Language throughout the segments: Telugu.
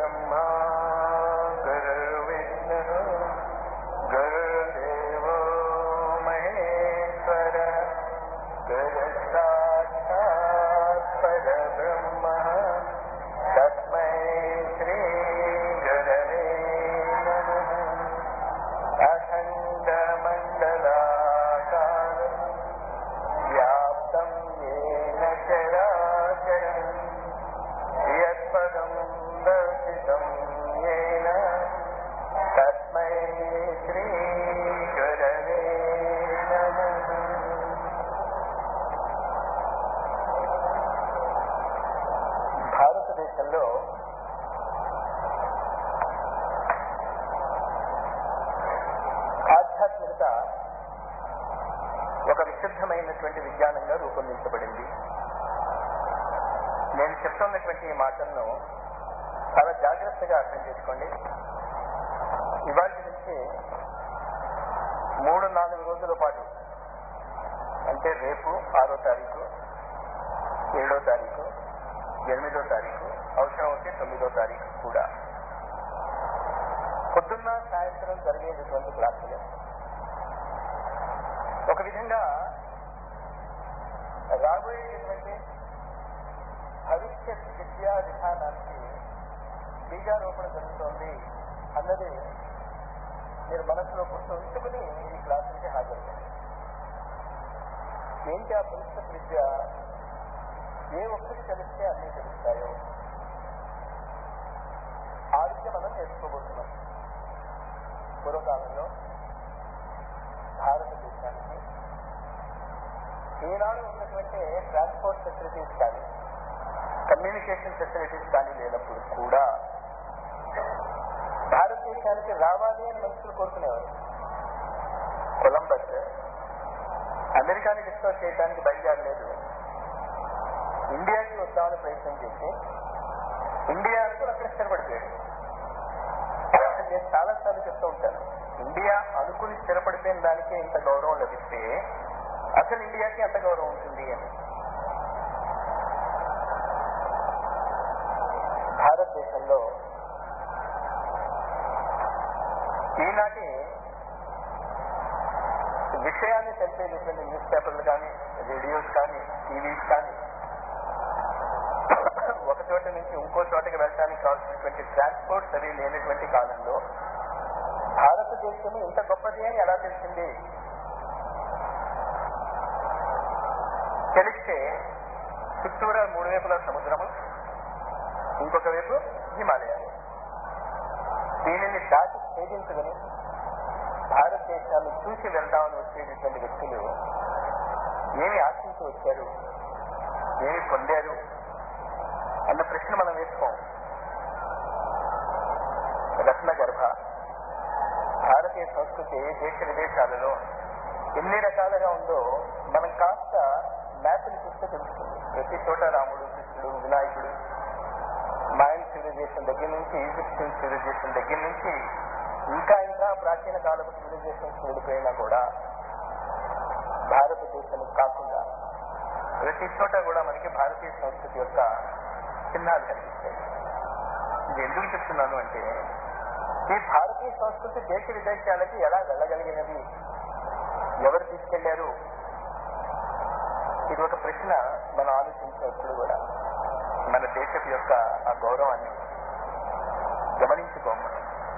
गुरुर्ब्रह्मा गुरुर्विष्णुः गुरुर्देवो महेश्वर गुरुसाक्षात् परब्रह्मः तस्मै श्रीगुरवे नमः अखण्डमण्डलाकारम् व्याप्तं येन चराचरम् यत्पदं दर्शितं येन तस्मै श्रीगुरवे नमः భారతదేశంలో ఆధ్యాత్మికత ఒక విశుద్ధమైనటువంటి విజ్ఞానంగా రూపొందించబడింది నేను చెప్తున్నటువంటి ఈ మాటలను చాలా జాగ్రత్తగా అర్థం చేసుకోండి ఇవాళ నుంచి మూడు నాలుగు రోజుల పాటు అంటే రేపు ఆరో తారీఖు ఏడో తారీఖు ఎనిమిదో తారీఖు అవసరం అయితే తొమ్మిదో తారీఖు కూడా పొద్దున్న సాయంత్రం జరిగేటటువంటి క్లాసులు ఒక విధంగా రాబోయేటటువంటి భవిష్యత్ విద్యా విధానానికి బీజారోపణ జరుగుతోంది అన్నది మీరు మనసులో గుర్తు ఉంచుకుని ఈ క్లాసులకి హాజరయ్యారు ఏంటి ఆ భవిష్యత్ విద్య ఏ ఒక్కటి తెలిస్తే అన్నీ తెలుస్తాయో ఆ విద్య మనం నేర్చుకోబోతున్నాం పూర్వకాలంలో భారతదేశానికి ఈనాడు ఉన్నటువంటి ట్రాన్స్పోర్ట్ ఫెసిలిటీస్ కానీ కమ్యూనికేషన్ ఫెసిలిటీస్ కానీ లేనప్పుడు కూడా భారతదేశానికి రావాలి అని మనుషులు కోరుకునేవారు కొలంబస్ అమెరికాని డిస్కస్ చేయడానికి బయలుదేరలేదు ఇండియాకి వద్దామని ప్రయత్నం చేసి ఇండియాకు అక్కడ స్థిరపడిపోయాడు నేను చాలా సార్లు చెప్తూ ఉంటాను ఇండియా అనుకుని స్థిరపడిపోయిన దానికే ఇంత గౌరవం లభిస్తే అసలు ఇండియాకి ఎంత గౌరవం ఉంటుంది అని భారతదేశంలో ఈనాటి విషయాన్ని తెలిపేటటువంటి న్యూస్ పేపర్లు కానీ రేడియోస్ కానీ టీవీస్ కానీ ఒక చోట నుంచి ఇంకో చోటకి వెళ్ళడానికి కావాల్సినటువంటి ట్రాన్స్పోర్ట్స్ అవి లేనటువంటి కాలంలో భారతదేశం ఇంత గొప్పది అని ఎలా తెలిసింది తెలిస్తే చుట్టూరా మూడు వైపుల సముద్రము ఇంకొక వైపు హిమాలయాలు దీనిని దాటి ఛేదించుకుని భారతదేశాన్ని చూసి వెళ్దామని వచ్చేటటువంటి వ్యక్తులు ఏమి ఆశించి వచ్చారు ఏమి పొందారు అన్న ప్రశ్న మనం వేసుకోం రత్న గర్భ భారతీయ సంస్కృతి దేశ విదేశాలలో ఎన్ని రకాలుగా ఉందో మనం కాస్త మ్యాప్ని చూస్తే తెలుస్తుంది ప్రతి చోట రాముడు కృష్ణుడు వినాయకుడు మాయన్ సివిలైజేషన్ దగ్గర నుంచి ఈజిప్షియన్ సివిలైజేషన్ దగ్గర నుంచి ఇంకా ఇంకా ప్రాచీన కాలపు సివిలైజేషన్స్ వెళ్ళిపోయినా కూడా భారతదేశం కాకుండా ప్రతి చోట కూడా మనకి భారతీయ సంస్కృతి యొక్క చిహ్నాలు కనిపిస్తాయి ఇది ఎందుకు చెప్తున్నాను అంటే ఈ భారతీయ సంస్కృతి దేశ విదేశాలకి ఎలా వెళ్ళగలిగినది ఎవరు తీసుకెళ్లారు ఇది ఒక ప్రశ్న మనం ఆలోచించినప్పుడు కూడా మన దేశం యొక్క ఆ గౌరవాన్ని గమనించుకోము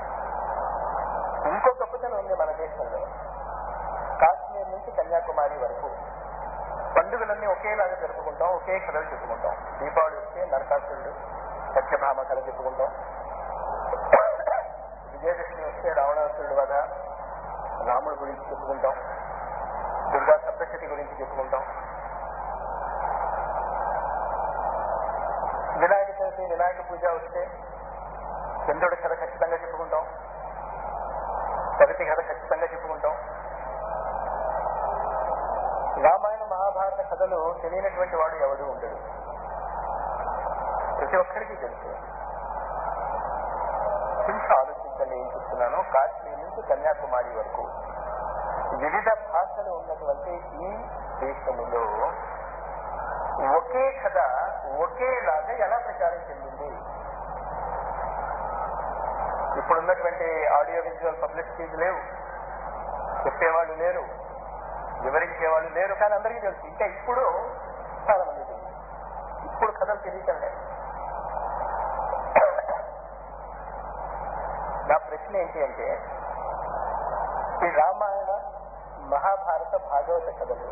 ఇంకో గొప్పతనం ఉంది మన దేశంలో కాశ్మీర్ నుంచి కన్యాకుమారి వరకు పండుగలన్నీ ఒకేలాగా జరుపుకుంటాం ఒకే కథలు చెప్పుకుంటాం దీపావళి వస్తే నరకాసురుడు సత్యభామ కథ చెప్పుకుంటాం విజయదశమి వస్తే రావణాసురుడు వద రాముడి గురించి చెప్పుకుంటాం దుర్గా సప్తశతి గురించి చెప్పుకుంటాం వినాయక చవితి వినాయక పూజ వస్తే చంద్రుడి కథ ఖచ్చితంగా చెప్పుకుంటాం సవితి కథ ఖచ్చితంగా చెప్పుకుంటాం రామాయణ మహాభారత కథలు తెలియనటువంటి వాడు ఎవడు ఉండడు ప్రతి ఒక్కరికి తెలుసు కొంచెం ఆలోచించండి ఏం చెప్తున్నాను కాశ్మీర్ నుంచి కన్యాకుమారి వరకు వివిధ భాషలు ఉన్నటువంటి ఈ దేశములో ఒకే కథ ఒకేలాగా ఎలా ప్రచారం చెందింది ఇప్పుడున్నటువంటి ఆడియో విజువల్ పబ్లిసిటీస్ లేవు చెప్పేవాళ్ళు లేరు వివరించేవాళ్ళు లేరు కానీ అందరికీ తెలుసు ఇంకా ఇప్పుడు చాలా మంది తెలుసు ఇప్పుడు కథలు తెలియటం లేదు నా ప్రశ్న ఏంటి అంటే ఈ రామాయణ మహాభారత భాగవత కథలు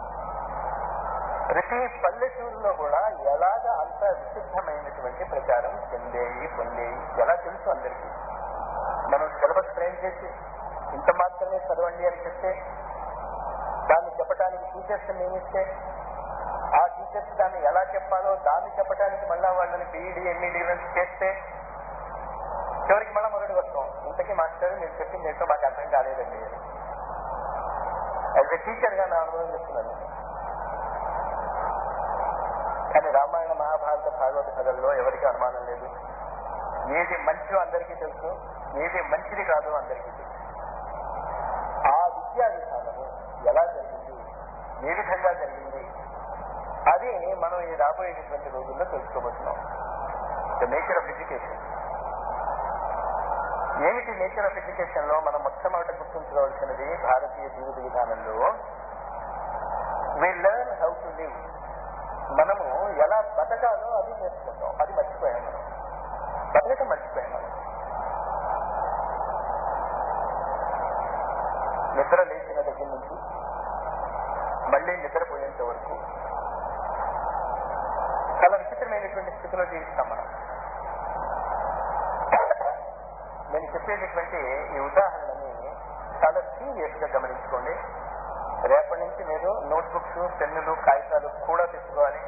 ప్రతి పల్లెటూరులో కూడా ఎలాగ అంత విశుద్ధమైనటువంటి ప్రచారం చెందేయి పొందేయి ఎలా తెలుసు అందరికీ మనం సిలబస్ ఫ్రేమ్ చేసి ఇంత మాత్రమే చదవండి అని చెప్తే దాన్ని చెప్పడానికి టీచర్స్ నియమిస్తే ఆ టీచర్స్ దాన్ని ఎలా చెప్పాలో దాన్ని చెప్పడానికి మళ్ళా వాళ్ళని బీఈడి ఎంఈడి ఈవెంట్స్ చేస్తే చివరికి మళ్ళా మొదటి వస్తాం ఇంతకీ మాస్టర్ మీరు చెప్పింది ఏంటో మాకు అర్థం కాలేదండి అని యాజ్ ఎ టీచర్ గా నా అనుభవం చెప్తున్నాను కానీ రామాయణ మహాభారత భాగవత కథల్లో ఎవరికి అనుమానం లేదు ఏది మంచో అందరికీ తెలుసు ఏది మంచిది కాదో అందరికీ తెలుసు ఆ విద్యా విధానము ఎలా జరిగింది ఏ విధంగా జరిగింది అది మనం ఈ రాబోయేటటువంటి రోజుల్లో తెలుసుకోబోతున్నాం ద నేచర్ ఆఫ్ ఎడ్యుకేషన్ ఏమిటి నేచర్ ఆఫ్ ఎడ్యుకేషన్ లో మనం మొట్టమొదటి గుర్తుంచుకోవాల్సినది భారతీయ జీవిత విధానంలో we learn how to live మనము ఎలా బతకాలో అది నేర్చుకుంటాం అది మర్చిపోయాం మనం బతకటం మర్చిపోయాం మనం నిద్ర లేచిన దగ్గర నుంచి మళ్ళీ నిద్రపోయేంత వరకు చాలా విచిత్రమైనటువంటి స్థితిలో జీవిస్తాం మనం నేను చెప్పేటటువంటి ఈ ఉదాహరణని చాలా సీరియస్ గా గమనించుకోండి రేపటి నుంచి మీరు నోట్బుక్స్ పెన్నులు కాగితాలు కూడా తెచ్చుకోవాలి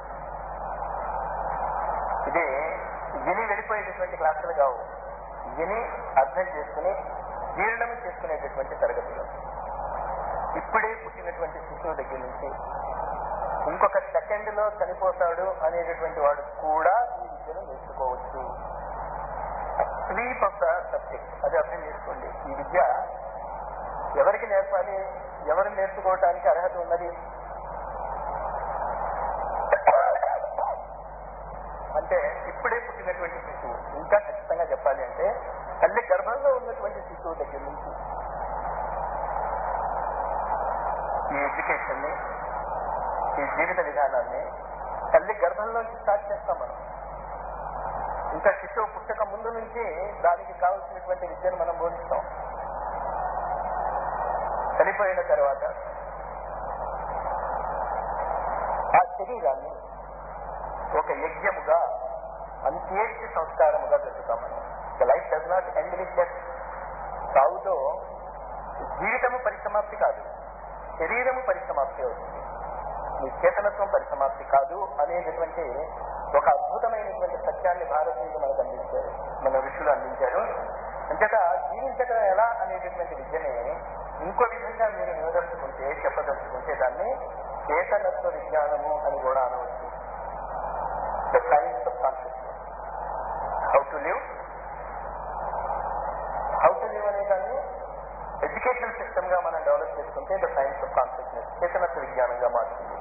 ఇది విని వెళ్ళిపోయేటటువంటి క్లాసులు కావు విని అర్థం చేసుకుని జీర్ణం చేసుకునేటటువంటి తరగతులు ఇప్పుడే పుట్టినటువంటి శిశువు దగ్గర నుంచి ఇంకొక సెకండ్ లో చనిపోతాడు అనేటటువంటి వాడు కూడా ఈ విద్యను నేర్చుకోవచ్చు స్లీప్ ఆఫ్ ద సబ్జెక్ట్ అది అర్థం చేసుకోండి ఈ విద్య ఎవరికి నేర్పాలి ఎవరు నేర్చుకోవటానికి అర్హత ఉన్నది అంటే ఇప్పుడే పుట్టినటువంటి శిశువు ఇంకా ఖచ్చితంగా చెప్పాలి అంటే తల్లి గర్భంలో ఉన్నటువంటి శిశువు దగ్గర నుంచి ఈ ఎడ్యుకేషన్ ని ఈ జీవిత విధానాన్ని తల్లి గర్భంలోంచి స్టార్ట్ చేస్తాం మనం ఇంకా శిశువు పుట్టక ముందు నుంచి దానికి కావలసినటువంటి విద్యను మనం బోధిస్తాం చనిపోయిన తర్వాత ఆ శరీరాన్ని ఒక యజ్ఞముగా అంత్యేష్టి సంస్కారముగా జరుగుతాం మనం the life does not end with death సాగుతో జీవితము పరిసమాప్తి కాదు శరీరము పరిసమాప్తి అవుతుంది మీ చేతనత్వం పరిసమాప్తి కాదు అనేటటువంటి ఒక అద్భుతమైనటువంటి సత్యాన్ని భారతీయులు మనకు అందించారు మన ఋషులు అందించారు అంతేత జీవించడం ఎలా అనేటటువంటి విద్యని ఇంకో విధంగా మీరు నిలదలుచుకుంటే చెప్పదలుచుకుంటే దాన్ని చేతనత్వ విజ్ఞానము అని కూడా అనవచ్చు the science of consciousness how to live how to live అనే దాన్ని ఎడ్యుకేషన్ సిస్టమ్ గా మనం డెవలప్ చేసుకుంటే ద సైన్స్ ఆఫ్ కాన్షియస్నెస్ చేతనత్వ విజ్ఞానంగా మారుతుంది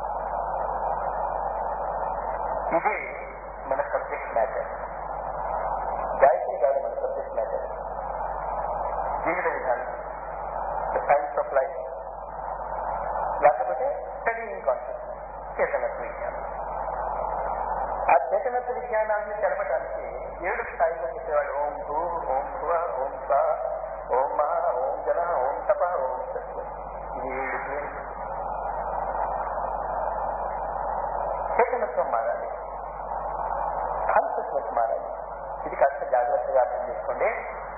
ఇది మన సబ్జెక్ట్ మ్యాటర్ గాయత్రి కాదు మన సబ్జెక్ట్ మ్యాటర్ జీవిత విధానం ద సైన్స్ ఆఫ్ లైఫ్ లేకపోతే స్టడీయింగ్ కాన్షియస్నెస్ చేతనత్వ విజ్ఞానం ఆ చేతనత్వ విజ్ఞానాన్ని తెలపడానికి ఏడు స్థాయిలో చెప్పేవాడు ఓం భూ ఓం భువ ఓం స్వ ఓం మహ ఓం జన ఓం తప ఓం సత్వ ఇది ఏడు పేర్లు. చేతనత్వం మారాలి కాన్షియస్నెస్ మారాలి ఇది కాస్త జాగ్రత్తగా అర్థం చేసుకోండి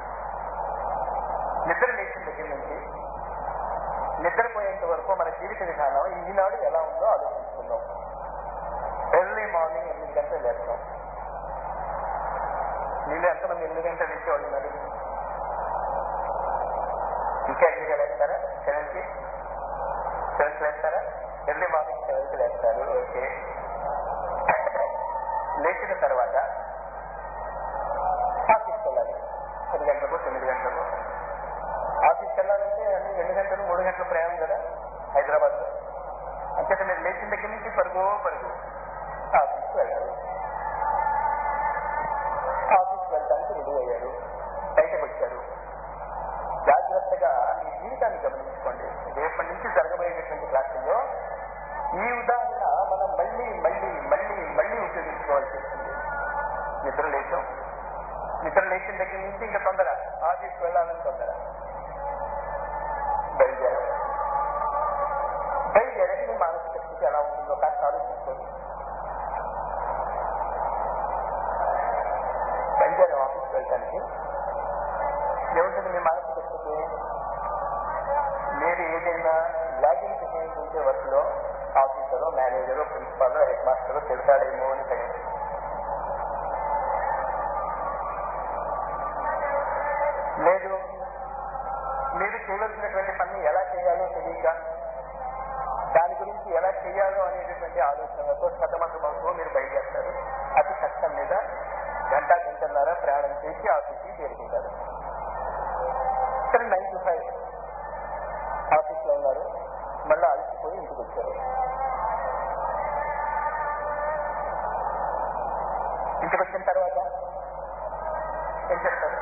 నిద్ర లేచిన దగ్గర నుంచి నిద్రపోయేంత వరకు మన జీవిత విధానం ఈనాడు ఎలా ఉందో ఆలోచించుకుందాం ఎర్లీ మార్నింగ్ ఎనిమిది గంటలు లేస్తాం మీరు ఎంతమంది ఎనిమిది గంటలు లేచేవాళ్ళు ఉన్నారు ఇంకా ఎనిమిదిగా లేస్తారా సెవెన్కి సెవెన్కి లేస్తారా ఎర్లీ మార్నింగ్ సెవెన్కి లేస్తారు ఓకే లేచిన తర్వాత ఆఫీస్కి వెళ్ళాలి పది గంటలకు తొమ్మిది గంటలకు ఆఫీస్కి వెళ్ళాలంటే అన్ని రెండు గంటలు మూడు గంటల ప్రయాణం కదా హైదరాబాద్ లో అంతేత మీరు లేచిన దగ్గర నుంచి పరుగు పరుగు ఆఫీస్కి వెళ్ళాలి ఆఫీస్కి వెళ్ళడానికి రెడీ అయ్యారు నిద్ర లేచాం నిద్ర లేచిన దగ్గర నుంచి ఇంకా తొందర ఆఫీస్ వెళ్ళాలని తొందర బయలుదేరాం బయలుదేరాక మీ మానసిక స్థితి ఎలా ఉంటుందో కాస్త ఆలోచించుకోండి బయలుదేరాం ఆఫీస్కి వెళ్ళటానికి ఏముంటుంది మీ మానసిక స్థితి మీరు ఏదైనా లాగిన్ చేయాలనుకుంటే వర్క్లో officer manager principal head master తిడతాడేమో అని భయం లేదు మీరు చేయవలసినటువంటి పని ఎలా చేయాలో తెలియక దాని గురించి ఎలా చేయాలో అనేటటువంటి ఆలోచనలతో సతమతమవుతూ మీరు బయలుదేరుతారు అతి కష్టం మీద గంట గంటన్నర ప్రయాణం చేసి ఆఫీస్కి చేరుకుంటారు సరే నైన్ టు ఫైవ్ ఆఫీస్లో ఉన్నారు మళ్ళీ అలసిపోయి ఇంటికి వచ్చారు ఇంటికి వచ్చిన తర్వాత ఏం చేస్తారు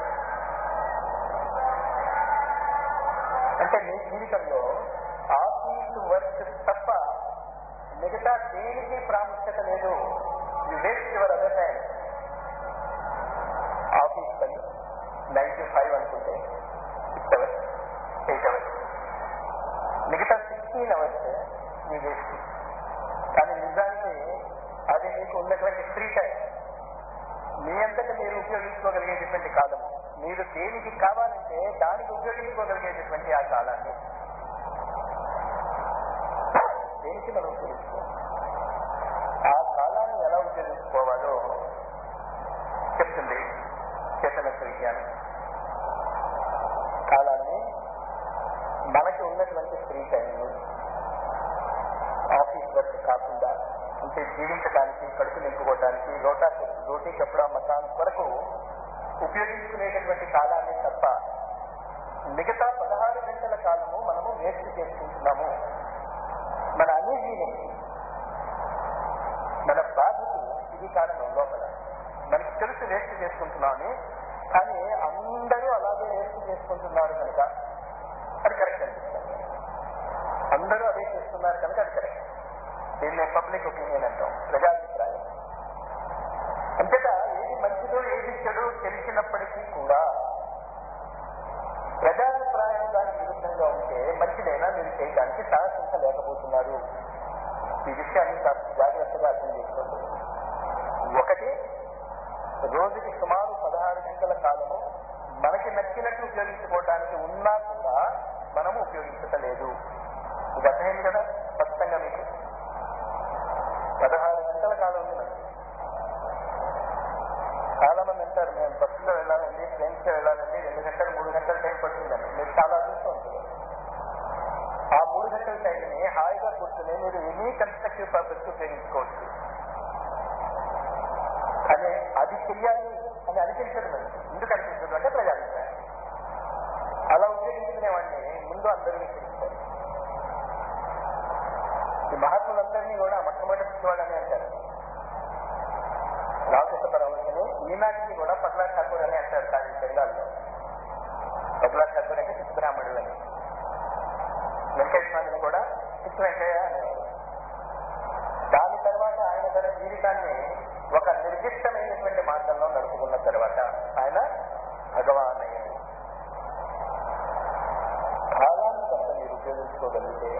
అంటే మీ జీవితంలో ఆఫీస్ వర్క్ తప్ప మిగతా దేనికి ప్రాముఖ్యత లేదు you waste your other time office పని నైన్ టు ఫైవ్ అనుకుంటే సిక్స్ అవర్స్ ఎయిట్ అవర్స్ మిగతా సిక్స్టీన్ అవర్స్ మీ వేస్ట్ కానీ నిజానికి అది మీకు ఉన్నటువంటి ఫ్రీ టైం మీ అంతటా మీరు ఉపయోగించుకోగలిగేటటువంటి కాలం మీరు దేనికి కావాలంటే దానికి ఉపయోగించుకోగలిగేటటువంటి ఆ కాలాన్ని దేనికి మనం ఉపయోగించుకోవాలి ఆ కాలాన్ని ఎలా ఉపయోగించుకోవాలో చెప్తుంది చేతనత్వ విజ్ఞానం కాలాన్ని మనకి ఉన్నటువంటి ఫ్రీ టైం ఆఫీస్ వర్క్ కాకుండా అంటే జీవించడానికి కడుపు నింపుకోవడానికి రోటా రోటీ కప్పుడా మకాన్ కొరకు ఉపయోగించుకునేటటువంటి కాలాన్ని తప్ప మిగతా పదహారు గంటల కాలము మనము వేస్ట్ చేసుకుంటున్నాము మన అనీజీని మన బాధకు ఇది కారణం లోపల మనకి తెలుసు వేస్ట్ చేసుకుంటున్నామని కానీ అందరూ అలాగే వేస్ట్ చేసుకుంటున్నారు కనుక అది కరెక్ట్ అనిపిస్తుంది అందరూ అదే చేస్తున్నారు కనుక అది కరెక్ట్ దీన్ని పబ్లిక్ ఒపీనియన్ అంటాం ప్రజాభిప్రాయం అంతేగా ఏది మంచిదో ఏది చెడు తెలిసినప్పటికీ కూడా ప్రజాభిప్రాయం దానికి విరుద్ధంగా ఉంటే మంచిదైనా మీరు చేయడానికి సాహసించ లేకపోతున్నారు ఈ విషయాన్ని కాస్త జాగ్రత్తగా అర్థం చేసుకోండి ఒకటి రోజుకి సుమారు పదహారు గంటల కాలము మనకి నచ్చినట్టు ఉపయోగించుకోవడానికి ఉన్నా కూడా మనము ఉపయోగించటలేదు ఇది అర్థమైంది కదా స్పష్టంగా మీకు పదహారు గంటల కాలం ఉంది మనకి చాలా మంది అంటారు మేము బస్సులో వెళ్ళాలండి ట్రైన్స్ లో వెళ్ళాలండి రెండు గంటలు మూడు గంటల టైం పడుతుందండి మీరు చాలా అదృష్టం ఉంటుంది ఆ మూడు గంటల టైంని హాయిగా కూర్చుని మీరు ఎనీ కన్స్ట్రక్టివ్ పర్పస్ ఉపయోగించుకోవచ్చు కానీ అది చెయ్యాలి అని అనిపించదు మనకి ఎందుకు అనిపించదు అంటే ప్రజాభిప్రాయం అలా ఉపయోగించుకునేవాడిని ముందు అందరూ విశ్వసిస్తారు ఈ మహాత్ములందరినీ కూడా మొట్టమొదటి వాళ్ళని అంటారు రామకృష్ణ పరమశని ఈనాటికి కూడా పట్లా ఠాకూర్ అని అంటారు కానీ బెంగాల్లో పట్లా ఠాకూర్ అంటే సిద్ధరాముడు అని వెంకటేశ్వరుని కూడా చిత్ర వెంకయ్య అనేవారు దాని తర్వాత ఆయన తన జీవితాన్ని ఒక నిర్దిష్టమైనటువంటి మార్గంలో నడుపుకున్న తర్వాత ఆయన భగవాన్ అయ్యారు కాలాన్ని కనుక మీరు ఉపయోగించుకోగలిగితే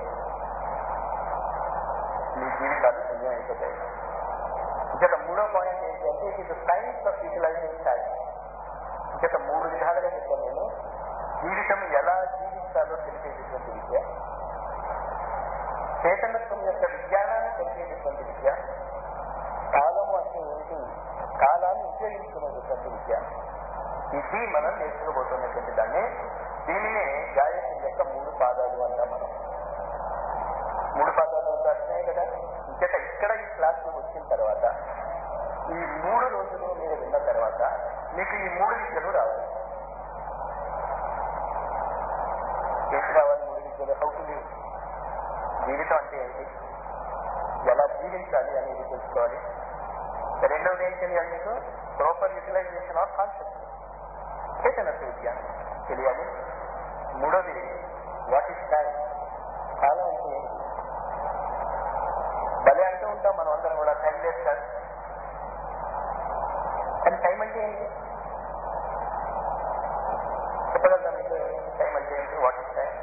మీ జీవితాలు పుణ్యం అయిపోతాయి ఇంకొక మూడో పాయింట్ ఏంటంటే it is science of utilising time ఇంకొక మూడు విధాలుగా చెప్పాను నేను జీవితం ఎలా జీవించాలో తెలిపేటటువంటి విద్య చేతనత్వం యొక్క విజ్ఞానాన్ని తెలిపేటటువంటి విద్య కాలము అంటే ఏంటి కాలాన్ని ఉపయోగించుకునేటటువంటి విద్య ఇది మనం నేర్చుకోబోతున్నటువంటి దాన్ని దీనినే గాయత్రి యొక్క మూడు పాదాలు అంటాం మనం మూడు పాదాలు అంటే అర్థమే కదా ఇంకట ఇక్కడ ఈ క్లాస్కి వచ్చిన తర్వాత ఈ మూడు రోజులు మీరు విన్న తర్వాత మీకు ఈ మూడు విద్యలు రావాలి ఏంటి రావాలి మూడు విద్యలు హౌ టు లివ్ జీవితం అంటే ఏంటి ఎలా జీవించాలి అనేది తెలుసుకోవాలి రెండవది ఏం తెలియాలి మీకు ప్రాపర్ యూటిలైజేషన్ ఆఫ్ కాన్సెప్ట్ చేతనత్వ విద్య తెలియాలి మూడోది వాట్ ఈస్ టైం కాలం అంటే ఏంటి భలే అంటూ ఉంటాం మనం అందరం కూడా టైం లేదు సార్ కానీ ఏంటి చెప్పగలరా మీకు టైం అంటే ఏంటి వాట్ ఇస్ టైం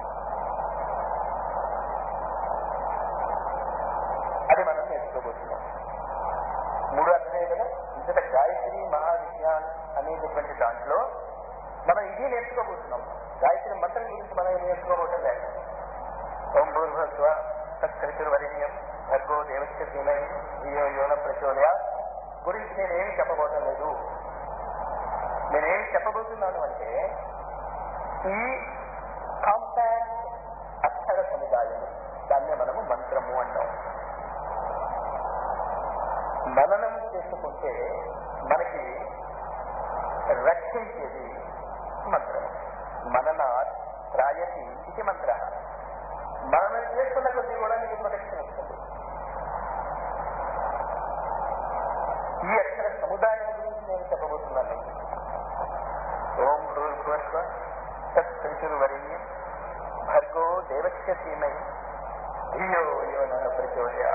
అది మనం నేర్చుకోబోతున్నాం మూడు అర్థమే కదా ఇంతట గాయత్రి మహావిజ్ఞాన్ అనేటటువంటి దాంట్లో మనం ఇది నేర్చుకోబోతున్నాం గాయత్రి మంత్రం గురించి మనం ఏం నేర్చుకోబోతుంది లేదు ఓం భూర్భస్వ తత్కరితుర్వరేణ్యం భర్గో దేవస్య ధీమహి ధియో యోన ప్రచోదయ గురించి నేనేమి చెప్పబోటం లేదు నేనేమి చెప్పబోతున్నాను అంటే ఈ కాంపాక్ట్ అక్షర సముదాయం దాన్నే మనము మంత్రము అంటాం మననం చేసుకుంటే మనకి రక్షించేది మంత్రం మనన రాయతి ఇది మంత్ర మననం చేసుకున్న కొద్దీ కూడా మీకు ప్రొటెక్షన్ వస్తుంది ఈ అక్షర సముదాయం గురించి నేను చెప్పబోతున్నాను ఓం భూర్భువస్వ తత్సంచుర్వరీయం భర్గో దేవస్య ధీమై ధియో యోన ప్రచోదయా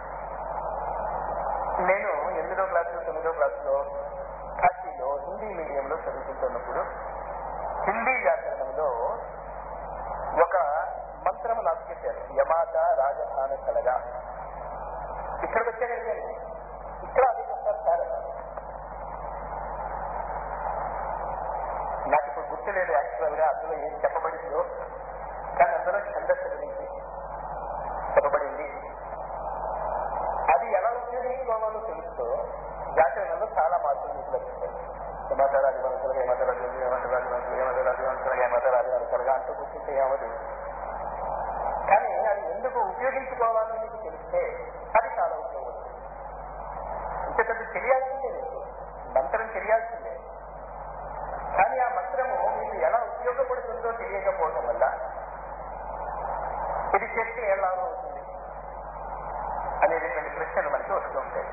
నేను ఎనిమిదో క్లాసు తొమ్మిదో క్లాసులో కాశీలో హిందీ మీడియంలో చదువుకుంటున్నప్పుడు హిందీ వ్యాకరణంలో ఒక మంత్రం నాకు చెప్పారు యమాత రాజధాన కలగా ఇక్కడికి వచ్చానండి ఇక్కడ అదే చెప్తారు సార్ నాకు ఇప్పుడు గుర్తులేదు యాక్చువల్ గా అందులో ఏం చెప్పబడిందో కానీ అందులో ఛందస్సు గురించి చెప్పబడింది అది ఎలా ఉపయోగించుకోవాలో తెలుస్తూ వ్యాకరణంలో చాలా మార్పులు మీకు లభిస్తాయి ఏమంటారాది మనసులుగా ఏమంటారాది ఏమంటారాది మనసులుగా ఏమంటారాది మనసులుగా ఏమంటారాది మనసులుగా అంటూ కూర్చుంటే ఏమదు కానీ అది ఎందుకు ఉపయోగించుకోవాలో మీకు తెలిస్తే అది చాలా ఉపయోగపడుతుంది ఇంతకంటే తెలియాల్సిందే మీకు మంత్రం తెలియాల్సిందే కానీ ఆ మంత్రము మీకు ఎలా ఉపయోగపడుతుందో తెలియకపోవడం వల్ల ఇది చేస్తే ఎలా అవుతుంది అనేటువంటి ప్రశ్నలు మనకి వస్తూ ఉంటాయి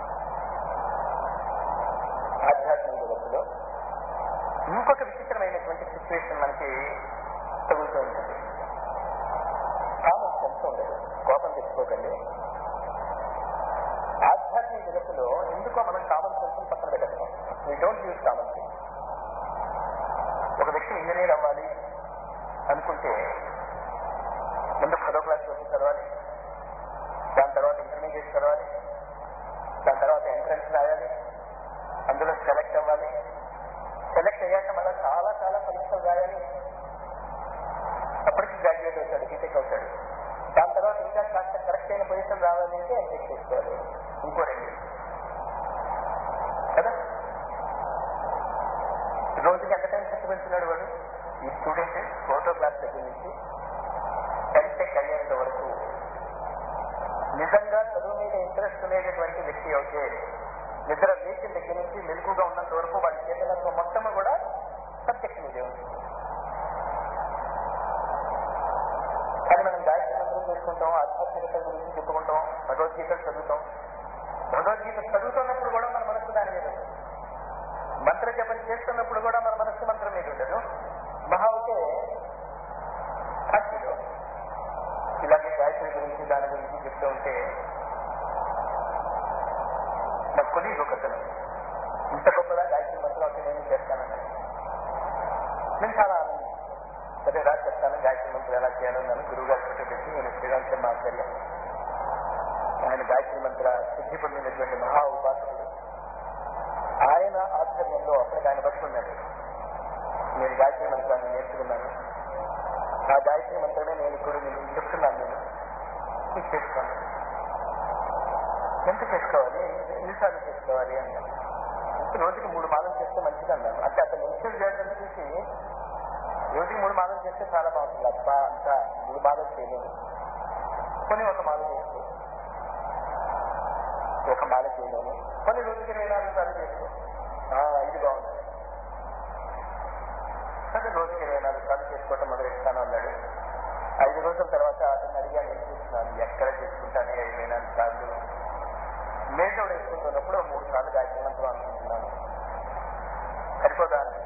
ఆధ్యాత్మిక జగత్తులో ఇంకొక విచిత్రమైనటువంటి సిచ్యువేషన్ మనకి తగులుతూ ఉంటుంది కామన్ సెన్స్ ఉండదు కోపం తెచ్చుకోకండి ఆధ్యాత్మిక జగత్తులో ఎందుకో మనం కామన్ సెన్స్ పక్కన పెట్టడం we don't use common sense ఒక వ్యక్తి ఇంజనీర్ అవ్వాలి అనుకుంటే ముందు పదో క్లాస్ వరకు చదవాలి దాని తర్వాత ఇంటర్మీడియట్ చదవాలి దాని తర్వాత ఎంట్రన్స్ రాయాలి అందులో సెలెక్ట్ అవ్వాలి సెలెక్ట్ అయ్యాక మళ్ళీ చాలా చాలా పరీక్షలు రాయాలి అప్పటికి గ్రాడ్యుయేట్ అవుతాడు బీటెక్ అవుతాడు దాని తర్వాత ఇంకా కాస్త కరెక్ట్ అయిన పొజిషన్ రావాలి అంటే ఎంటెక్ చేసుకోవాలి ఇంకో రెండు కదా రోజుకి ఎంత టైం కష్టపెడుతున్నాడు వాడు ఈ స్టూడెంట్ ఫోటో క్లాస్ దగ్గర నుంచి ఎంటెక్ అయ్యేంత వరకు నిజంగా చదువు మీద ఇంట్రెస్ట్ ఉండేటటువంటి వ్యక్తి అయితే నిద్ర లేచిన దగ్గర నుంచి మెలుగుగా ఉన్నంత వరకు వాడి చేతులకు మొత్తము కూడా సబ్జెక్ట్ మీదే ఉంటుంది కానీ మనం గాయత్రి మంత్రం చేసుకుంటాం ఆధ్యాత్మికత గురించి చెప్పుకుంటాం భగవద్గీతలు చదువుతాం భగవద్గీత చదువుతున్నప్పుడు కూడా మన మనస్సు దాని మీద ఉంటుంది మంత్ర జపం చేస్తున్నప్పుడు కూడా మన మనస్సు మంత్రం మీద ఉండదు మహా అయితే కాశీలో ఇలాగే గాయత్రి గురించి దాని గురించి చెప్తూ ఉంటే నా కొలీగ్ ఒకతను ఇంత గొప్పగా గాయత్రి మంత్రం అయితే నేను చేస్తానన్నాడు నేను చాలా ఆనందం సరే రా చెప్తాను గాయత్రి మంత్రం ఎలా చేయాలన్నాను గురువు గారి ఫోటో పెట్టి నేను శ్రీరామ్ శర్మ ఆచార్య ఆయన గాయత్రి మంత్ర సిద్ధి పొందినటువంటి మహా ఉపాసకుడు ఆయన ఆధ్వర్యంలో అప్పటికి ఆయన పట్టుకున్నాడు నేను గాయత్రి మంత్రాన్ని నేర్చుకున్నాను ఆ గాయత్రి మంత్రమే నేను ఇప్పుడు నేను చెప్తున్నాను నేను ఇది చేసుకోండి ఎంత చేసుకోవాలి ఎన్నిసార్లు చేసుకోవాలి అన్నాను అంటే రోజుకి మూడు మాలలు చేస్తే మంచిది అన్నాను అంటే అతను ఇన్సూర్ చేయడం చూసి రోజుకి మూడు మాలలు చేస్తే చాలా బాగుంటుంది అప్ప అంతా మూడు మాలలు చేయలేదు కొన్ని ఒక మాల చేసుకో ఒక మాల చేయలేము కొన్ని రోజుకి ఇరవై నాలుగు సార్లు చేసుకో ఆ, ఇది బాగుంది సరే రోజుకి ఇరవై నాలుగు సార్లు చేసుకోవటం మొదలెడతాను అన్నాడు ఐదు రోజుల తర్వాత అతను అడిగాను ఏం చేస్తున్నాను ఎక్కడ చేసుకుంటాను ఇరవై నాలుగు సార్లు మేజోడు వేసుకుంటున్నప్పుడు ఓ మూడు సార్లు గాయత్రి మంత్రం అనుకుంటున్నాను సరిపోదా అన్నాడు.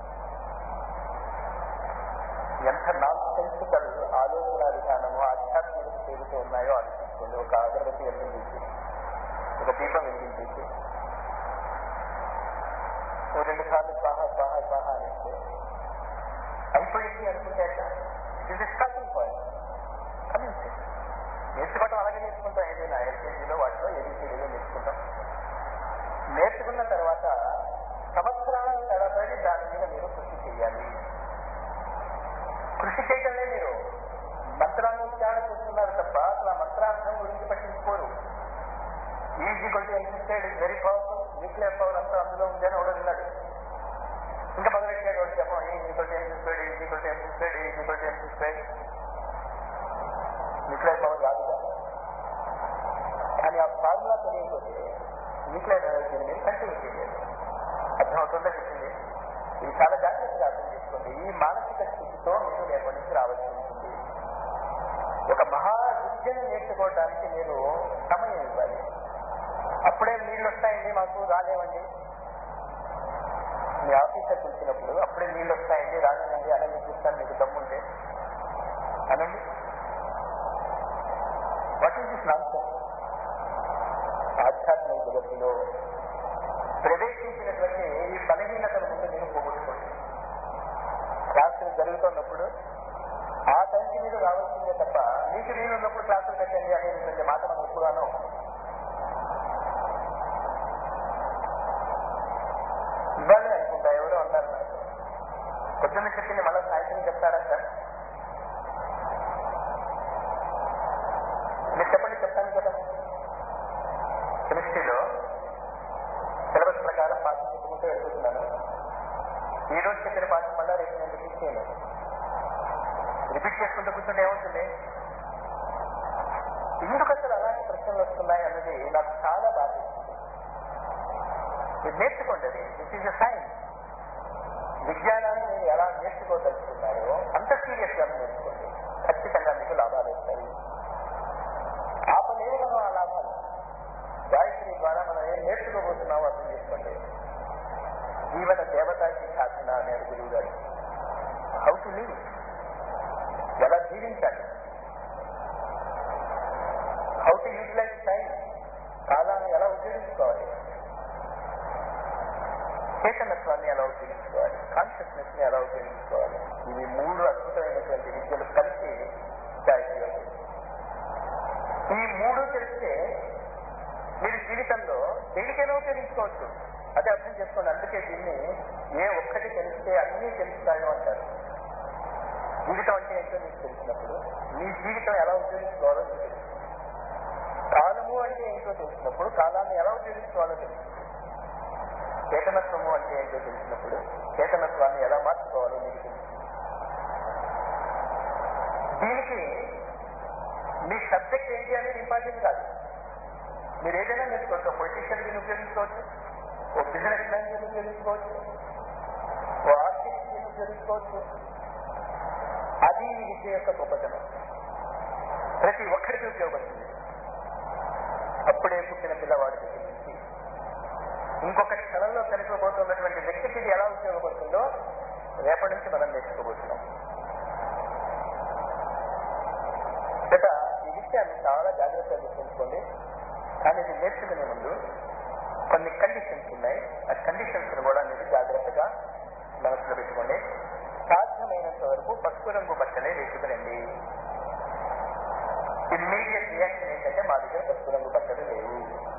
ఎంత నాన్ సెన్సికల్ ఆలోచన విధానము ఆధ్యాత్మిక పేరుతో ఉన్నాయో ఆలోచించుకోండి ఒక అగరబత్తి వెలిగించేసి ఒక దీపం వెలిగించేసి ఓ రెండు సార్లు స్వాహ స్వాహ స్వాహ అనేస్తే అయిపోయింది అనుకుంటే ఇది స్టార్టింగ్ పాయింట్ కమింగ్ నేర్చుకోవటం అలాగే నేర్చుకుంటాం ఏదైనా ఎల్కేజీలో వాటిలో ఏబీసీడీలో నేర్చుకుంటాం నేర్చుకున్న తర్వాత సంవత్సరాల తరబడి దాని మీద మీరు కృషి చేయాలి కృషి చేయటమే మీరు మంత్రాన్ని ఉచ్చారణ చేస్తున్నారు తప్ప అసలు ఆ మంత్రార్థం గురించి పట్టించుకోరు ఈజీ కొట్టి insisted is very powerful nuclear power అంతా అందులో ఉంది అని ఒకడు విన్నాడు ఇంకా మొదలెట్టాడు వాడు చెప్పం ఈజీ కొట్టి ఎన్సిస్టెడ్ ఈజీ కొట్టి ఎన్సిస్టెడ్ ఈజీ కొట్టి ఎన్సిస్టెడ్ న్యూక్లియర్ పవర్ రాదుగా కానీ ఆ ఫార్ములా తెలియకపోతే న్యూక్లియర్ ఎనర్జీని మీరు కంటిన్యూ చేయలేదు అర్థమవుతుందో చెప్పింది ఇది చాలా జాగ్రత్తగా అర్థం చేసుకోండి ఈ మానసిక స్థితితో మీరు రేపటి నుంచి రావాల్సి ఉంటుంది ఒక మహా విద్యను నేర్చుకోవడానికి మీరు సమయం ఇవ్వాలి అప్పుడే నీళ్ళు వస్తాయండి మాకు రాలేవండి మీ ఆఫీసర్ పిలిచినప్పుడు అప్పుడే నీళ్ళు వస్తాయండి రాలేదండి అలాగే చూస్తాను మీకు దమ్ముంటే అనండి వాట్ ఈస్ దిస్ నాన్సెన్స్ ఆధ్యాత్మిక జగత్తులో ప్రవేశించినటువంటి ఈ బలహీనతల ముందు మీరు పోగొట్టుకోండి క్లాసులు జరుగుతున్నప్పుడు ఆ టైంకి మీరు రావాల్సిందే తప్ప మీకు వీలు ఉన్నప్పుడు క్లాసులు పెట్టండి అనేటువంటి మాట మనం ఎప్పుడానో ఇవ్వాలి అనుకుంటా ఎవరో అన్నారు నాకు పొద్దున్న చెప్పింది మళ్ళీ సాయంత్రం చెప్తారా సార్ మీరు చెప్పండి చెప్తాను కదా కెమిస్ట్రీలో సిలబస్ ప్రకారం పాఠం చెప్పుకుంటూ వెళ్ళిపోతున్నాను ఈ రోజు చెప్పిన పాఠం మళ్ళా రేపు నేను రిపీట్ చేయను రిపీట్ చేసుకుంటూ కూర్చుంటే ఏమవుతుంది ఎందుకు అసలు అలాంటి ప్రశ్నలు వస్తున్నాయి అన్నది నాకు చాలా బాధిస్తుంది మీరు నేర్చుకోండి అది దిస్ ఈజ్ అ సైన్స్ విజ్ఞానాన్ని మీరు ఎలా నేర్చుకోదలుచుకున్నారో అంత సీరియస్ గా నేర్చుకోండి ఖచ్చితంగా మీకు లాభాలు వస్తాయి ఆపలేవు మనం ఆ లాభాలు గాయత్రి ద్వారా మనం ఏం నేర్చుకోబోతున్నామో అర్థం చేసుకోండి జీవన దేవతాకి సాధన అనే గురువు గారు హౌ టు లివ్ ఎలా జీవించాలి హౌ టు యూటిలైజ్ టైం కాలాన్ని ఎలా ఉపయోగించుకోవాలి చేతనత్వాన్ని ఎలా ఉపయోగించుకోవాలి కాన్షియస్నెస్ ని ఎలా ఉపయోగించుకోవాలి ఇవి మూడు అద్భుతమైనటువంటి విద్యలు కలిసి గాయత్రి అవుతుంది ఈ మూడు తెలిస్తే మీరు జీవితంలో దేనికైనా ఉపయోగించుకోవచ్చు అదే అర్థం చేసుకోండి అందుకే దీన్ని ఏ ఒక్కటి తెలిస్తే అన్నీ తెలుస్తాయో అంటారు జీవితం అంటే ఏంటో మీకు తెలిసినప్పుడు మీ జీవితం ఎలా ఉపయోగించుకోవాలో మీకు తెలుస్తుంది కాలము అంటే ఏంటో తెలిసినప్పుడు కాలాన్ని ఎలా ఉపయోగించుకోవాలో తెలుస్తుంది చేతనత్వము అంటే ఏంటో తెలిసినప్పుడు చేతనత్వాన్ని ఎలా మార్చుకోవాలో మీకు తెలుస్తుంది దీనికి మీ సబ్జెక్ట్ ఏంటి అనేది ఇంపార్టెంట్ కాదు మీరు ఏదైనా నేర్చుకోవచ్చు పొలిటీషియన్ దీన్ని ఉపయోగించుకోవచ్చు ఓ బిజినెస్ మ్యాన్ దీన్ని ఉపయోగించుకోవచ్చు ఓ ఆర్టిస్ట్ దీన్ని ఉపయోగించుకోవచ్చు అది ఈ విద్య యొక్క గొప్పతనం ప్రతి ఒక్కరికి ఉపయోగపడుతుంది అప్పుడే పుట్టిన పిల్లవాడి దగ్గర నుంచి ఇంకొక క్షణంలో చనిపోబోతున్నటువంటి వ్యక్తికి ఇది ఎలా ఉపయోగపడుతుందో రేపటి నుంచి మనం నేర్చుకోబోతున్నాం గత ఈ విషయాన్ని చాలా జాగ్రత్తగా గుర్తుంచుకోండి కానీ ఇది నేర్చుకునే ముందు కొన్ని కండిషన్స్ ఉన్నాయి ఆ కండిషన్స్ కూడా మీరు జాగ్రత్తగా మనసులో పెట్టుకోండి సాధ్యమైనంత వరకు పసుపు రంగు బట్టలే వేసుకురండి ఇమ్మీడియట్ రియాక్షన్ ఏంటంటే మా దగ్గర పసుపు రంగు బట్టలు లేవు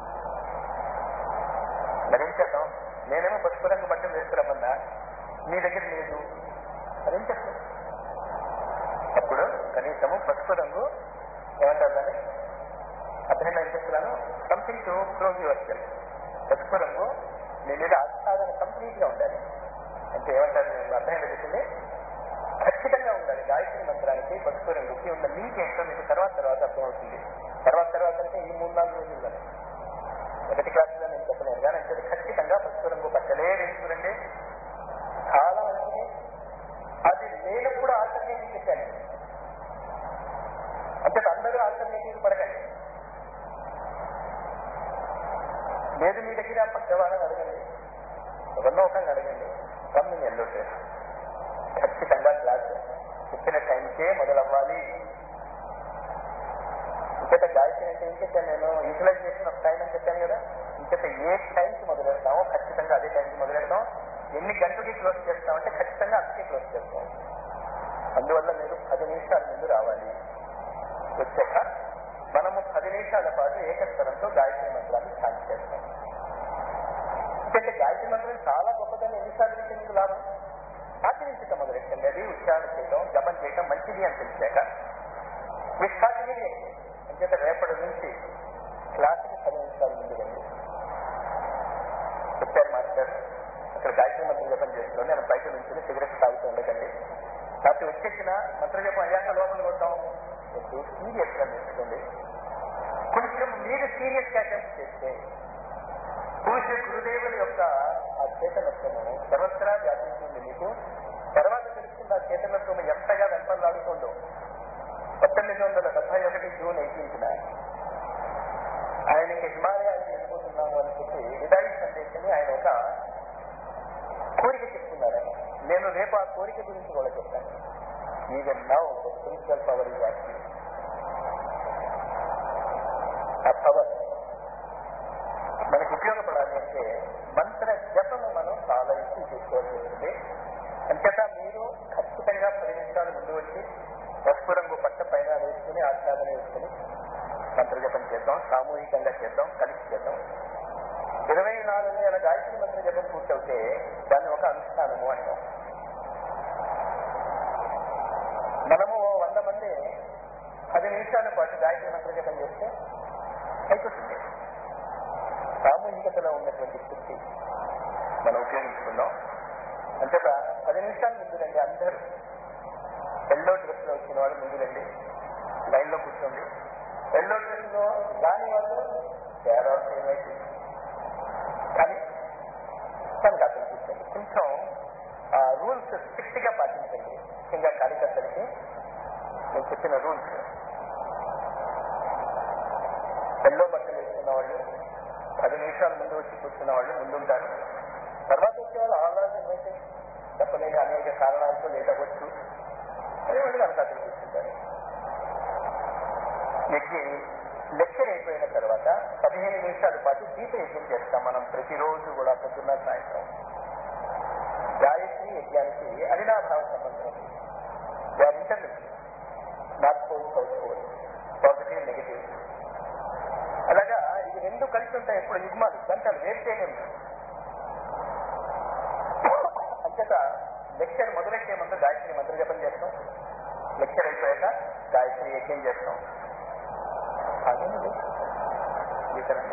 మరేం చేద్దాం నేనేమో పసుపు రంగు బట్టలు వేసుకురమ్మన్నా మీ దగ్గర లేదు మరేం చేస్తాం అప్పుడు కనీసము పసుపు రంగు ఏమంటారు దాన్ని అర్థంగా ఏం చెప్తున్నాను something to close yourself పసుపు రంగు మీ మీద ఆచ్ఛాదన కంప్లీట్ గా ఉండాలి అంటే ఏమంటారు నేను అర్థం చెప్పింది ఖచ్చితంగా ఉండాలి గాయత్రి మంత్రానికి పసుపు రంగుకి ఉన్న లింక్ ఏంటో మీకు తర్వాత తర్వాత అర్థమవుతుంది తర్వాత తర్వాత అంటే ఈ మూడు నాలుగు రోజుల్లోనే మొదటి క్లాసులో నేను చెప్పలేను కానీ అంటే ఖచ్చితంగా పసుపు రంగు బట్టలే వేసుకురండి చాలా మంచిది అది లేనప్పుడు ఆల్టర్నేటివ్ చెప్పాను అంటే అందరూ ఆల్టర్నేటివ్ పడకండి లేదు మీ దగ్గర పక్కవాళ్ళని అడగండి ఎవరినో ఒకరిని అడగండి కమ్మింగ్ ఎల్లో డ్రెస్ ఖచ్చితంగా క్లాస్ చెప్పిన టైంకే మొదలవ్వాలి ఇంకట గాయత్రి అంటే ఇంకట నేను యూటిలైజేషన్ ఆఫ్ టైం అని చెప్పాను కదా ఇంకట ఏ టైంకి మొదలెడతామో ఖచ్చితంగా ఖచ్చితంగా అదే టైంకి మొదలెడతాం ఎన్ని గంటలకి క్లోజ్ చేస్తామంటే ఖచ్చితంగా అంతకే క్లోజ్ చేస్తాం అందువల్ల మీరు పది నిమిషాల ముందు రావాలి వచ్చాక మనము పది నిమిషాల పాటు ఏకస్వరంతో గాయత్రి మంత్రాన్ని ధ్యానం చేస్తాం ఎందుకంటే గాయత్రి మంత్రం చాలా గొప్పదని ఎన్నిసార్లు వింటే లాభం ఆచరించటం మొదలెట్టండి అది ఉచ్చారణ చేయడం జపం చేయడం మంచిది అని తెలిసాక విశ్వాసగిరి అంచేత రేపటి నుంచి క్లాసుకి పది నిమిషాల ముందు రండి చెప్పారు మాస్టర్ అక్కడ గాయత్రి మంత్రం జపం చేస్తున్నాం నేను బయట నుంచి సిగరెట్ తాగుతూ ఉండకండి కాకపోతే వచ్చేసిన మంత్ర జపం అయ్యాక లోపల కొట్టాం సీరియస్ గా నేర్చుకోండి కొంచెం మీరు సీరియస్ గా అటెంప్ట్ చేస్తే పూజ్య గురుదేవుల యొక్క ఆ చేతనత్వము సర్వత్రా వ్యాపించింది మీకు తర్వాత తెలుస్తుంది ఆ చేతనత్వము ఎంతగా వెంపలాడుతుందో పంతొమ్మిది వందల డెబ్బై ఒకటి జూన్ ఎయిటీన్త్న ఆయనకి హిమాలయాలు వెళ్ళిపోతున్నాము అని చెప్పి విదాయి సందేశాన్ని ఆయన ఒక కోరిక చెప్తున్నారు ఆయన నేను రేపు ఆ కోరిక గురించి కూడా చెప్తాను even now the spiritual power is active ఆ పవర్ మనకు ఉపయోగపడాలి అంటే మంత్ర జపము మనం చాలా ఎక్కువ చేసుకోవాల్సి ఉంటుంది అంచేత మీరు ఖచ్చితంగా పది నిమిషాలు ముందు వచ్చి పసుపు రంగు పట్ట పైన వేసుకుని ఆచ్ఛాదన వేసుకుని మంత్ర జపం చేద్దాం సామూహికంగా చేద్దాం కలిసి చేద్దాం ఇరవై నాలుగు వేల గాయత్రి మంత్ర జపం పూర్తవుతే దాన్ని ఒక అనుష్ఠానము అంటాం మనము ఓ వంద మంది పది నిమిషాల పాటు గాయత్రి మంత్ర జపం చేస్తే అయిపోతుంది సామూహికతలో ఉన్నటువంటి శక్తి మనం ఉపయోగించుకుందాం అంతేత పది నిమిషాల ముందు రండి అందరూ ఎల్లో డ్రెస్ లో వచ్చిన వాళ్ళు ముందు రండి లైన్ లో కూర్చోండి ఎల్లో డ్రెస్ లో దాని వాళ్ళు తేడా ఏమైతే కానీ కానీ అతను కూర్చోండి కొంచెం ఆ రూల్స్ స్ట్రిక్ట్ గా పాటించండి ముఖ్యంగా కార్యకర్తలకి నేను చెప్పిన రూల్స్ ఎల్లో బట్టలు వేసుకున్న వాళ్ళు పది నిమిషాల ముందు వచ్చి కూర్చున్న వాళ్ళు ముందుంటారు తర్వాత వచ్చే వాళ్ళు ఆల్రెడీ ఏమైతే చెప్పలేని అనేక కారణాలతో లేట్ అవ్వచ్చు అదే వాళ్ళు వెనకాతలు కూర్చుంటారు మీకు లెక్చర్ అయిపోయిన తర్వాత పదిహేను నిమిషాల పాటు దీప యజ్ఞం చేస్తాం మనం ప్రతిరోజు కూడా పొద్దున్న సాయంత్రం గాయత్రి యజ్ఞానికి అవినాభావ సంబంధం దాని internet north pole south pole positive negative అలాగా ఇది రెండు కలిసి ఉంటాయి ఎప్పుడు యుగ్మాలు గంటలు వేరు చేయలేదు అంచేత లెక్చర్ మొదలెట్టే ముందు గాయత్రి మంత్ర జపం చేస్తాం లెక్చర్ అయిపోయాక గాయత్రి యజ్ఞం చేస్తాం అదేంటి? వికరణం.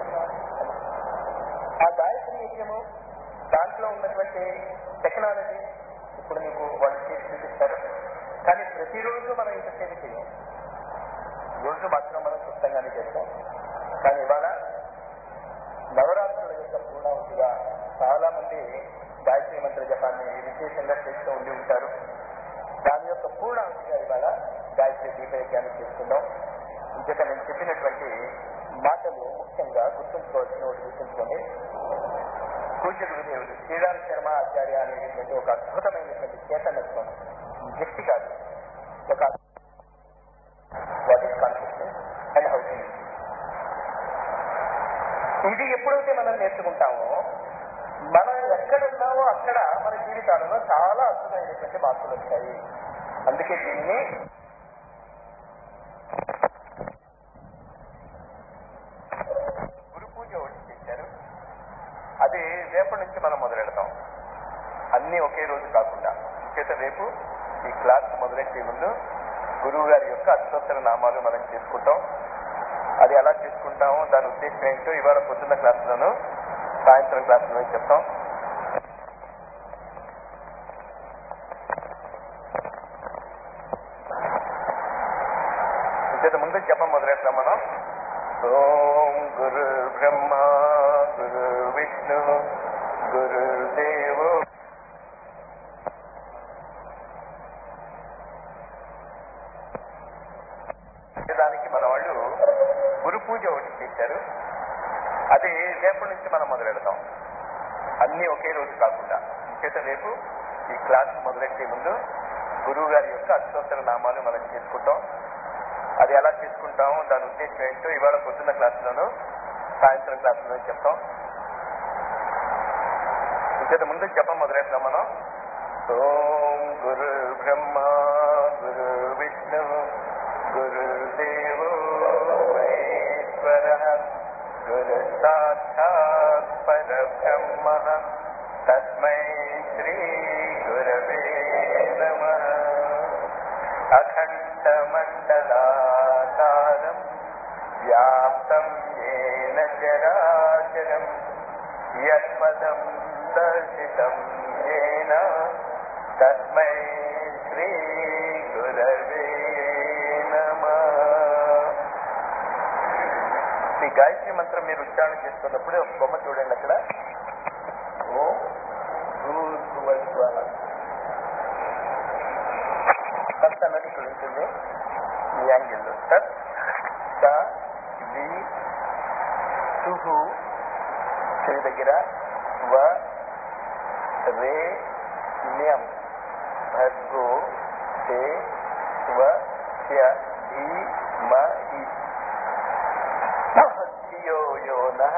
ఆ గాయత్రి యజ్ఞము దాంట్లో ఉన్నటువంటి టెక్నాలజీ ఇప్పుడు మీకు వాళ్ళు చేసి చూపిస్తారు కానీ ప్రతిరోజు మనం ఇంతసేపు చేయం రోజు మాత్రం మనం సుష్టంగానే చేస్తాం కానీ ఇవాళ నవరాత్రుల యొక్క పూర్ణావతిగా చాలా మంది గాయత్రి మంత్ర జపాన్ని విశేషంగా చేస్తూ ఉండి ఉంటారు దాని యొక్క పూర్ణావతిగా ఇవాళ గాయత్రి దీపయజ్ఞాన్ని చేసుకుందాం ఇంకొక నేను చెప్పినటువంటి మాటలు ముఖ్యంగా గుర్తుంచుకోవాల్సిన ఒకటి గుర్తుంచుకోండి పూజ్య గురుదేవుడు శ్రీరామ్ శర్మ ఆచార్య అనేటువంటి ఒక అద్భుతమైనటువంటి చేతనత్వం వ్యక్తి కాదు ఒక what is consciousness and how ఇది ఎప్పుడైతే మనం నేర్చుకుంటామో మనం ఎక్కడున్నామో అక్కడ మన జీవితాలలో చాలా అద్భుతమైనటువంటి మార్పులు వచ్చాయి అందుకే దీన్ని గురు పూజ ఒకటి చేశారు అది రేపటి నుంచి మనం మొదలెడతాం అన్ని ఒకే రోజు కాకుండా చేత రేపు ఈ క్లాస్ మొదలెట్టే ముందు గురువు గారి యొక్క అష్టోత్తర నామాలు మనం చేసుకుంటాం అది ఎలా చేసుకుంటామో దాని ఉద్దేశం ఏంటో ఇవాళ పొద్దున్న క్లాసులోను సాయంత్రం క్లాసులో చెప్తాం ఇంత ముందు జపం మొదలెడతాం మనం ఓం గురు బ్రహ్మ గురు విష్ణు గురుదేవో దానికి మన వాళ్ళు గురు పూజ ఒకటి చేశారు అది రేపటి నుంచి మనం మొదలెడతాం అన్ని ఒకే రోజు కాకుండా చేత రేపు ఈ క్లాస్ మొదలెట్టే ముందు గురువు గారి యొక్క అష్టోత్తర నామాలు మనం చేసుకుంటాం అది ఎలా చేసుకుంటామో దాని ఉద్దేశం ఏంటో ఇవాళ పొద్దున్న క్లాసులోను సాయంత్రం క్లాసులో చెప్తాం ఇంత ముందు జపం మొదలెడతాం మనం ఓం గురు బ్రహ్మ గురు విష్ణు గురుదేవో మహేశ్వర గురు సాక్షాత్ పరబ్రహ్మ తస్మై శ్రీ గురవే నమ అఖండమండలాకారం వ్యాప్తం ఏన చరాచరం యత్పదం దర్శితం ఏన తస్మై శ్రీ గురవే నమ ఈ గాయత్రి మంత్రం మీరు ఉచ్చారణ చేస్తున్నప్పుడు ఒక బొమ్మ చూడండి అక్కడ ఓ భూర్భువస్వః. తత్ అన్నది ఇక్కడ ఉంటుంది ఈ యాంగిల్లో తత్ స వి సుహు చెవి దగ్గర వ రే న్యం భర్గో తే స్వ స్య ధీ మ హి ధియో యో నః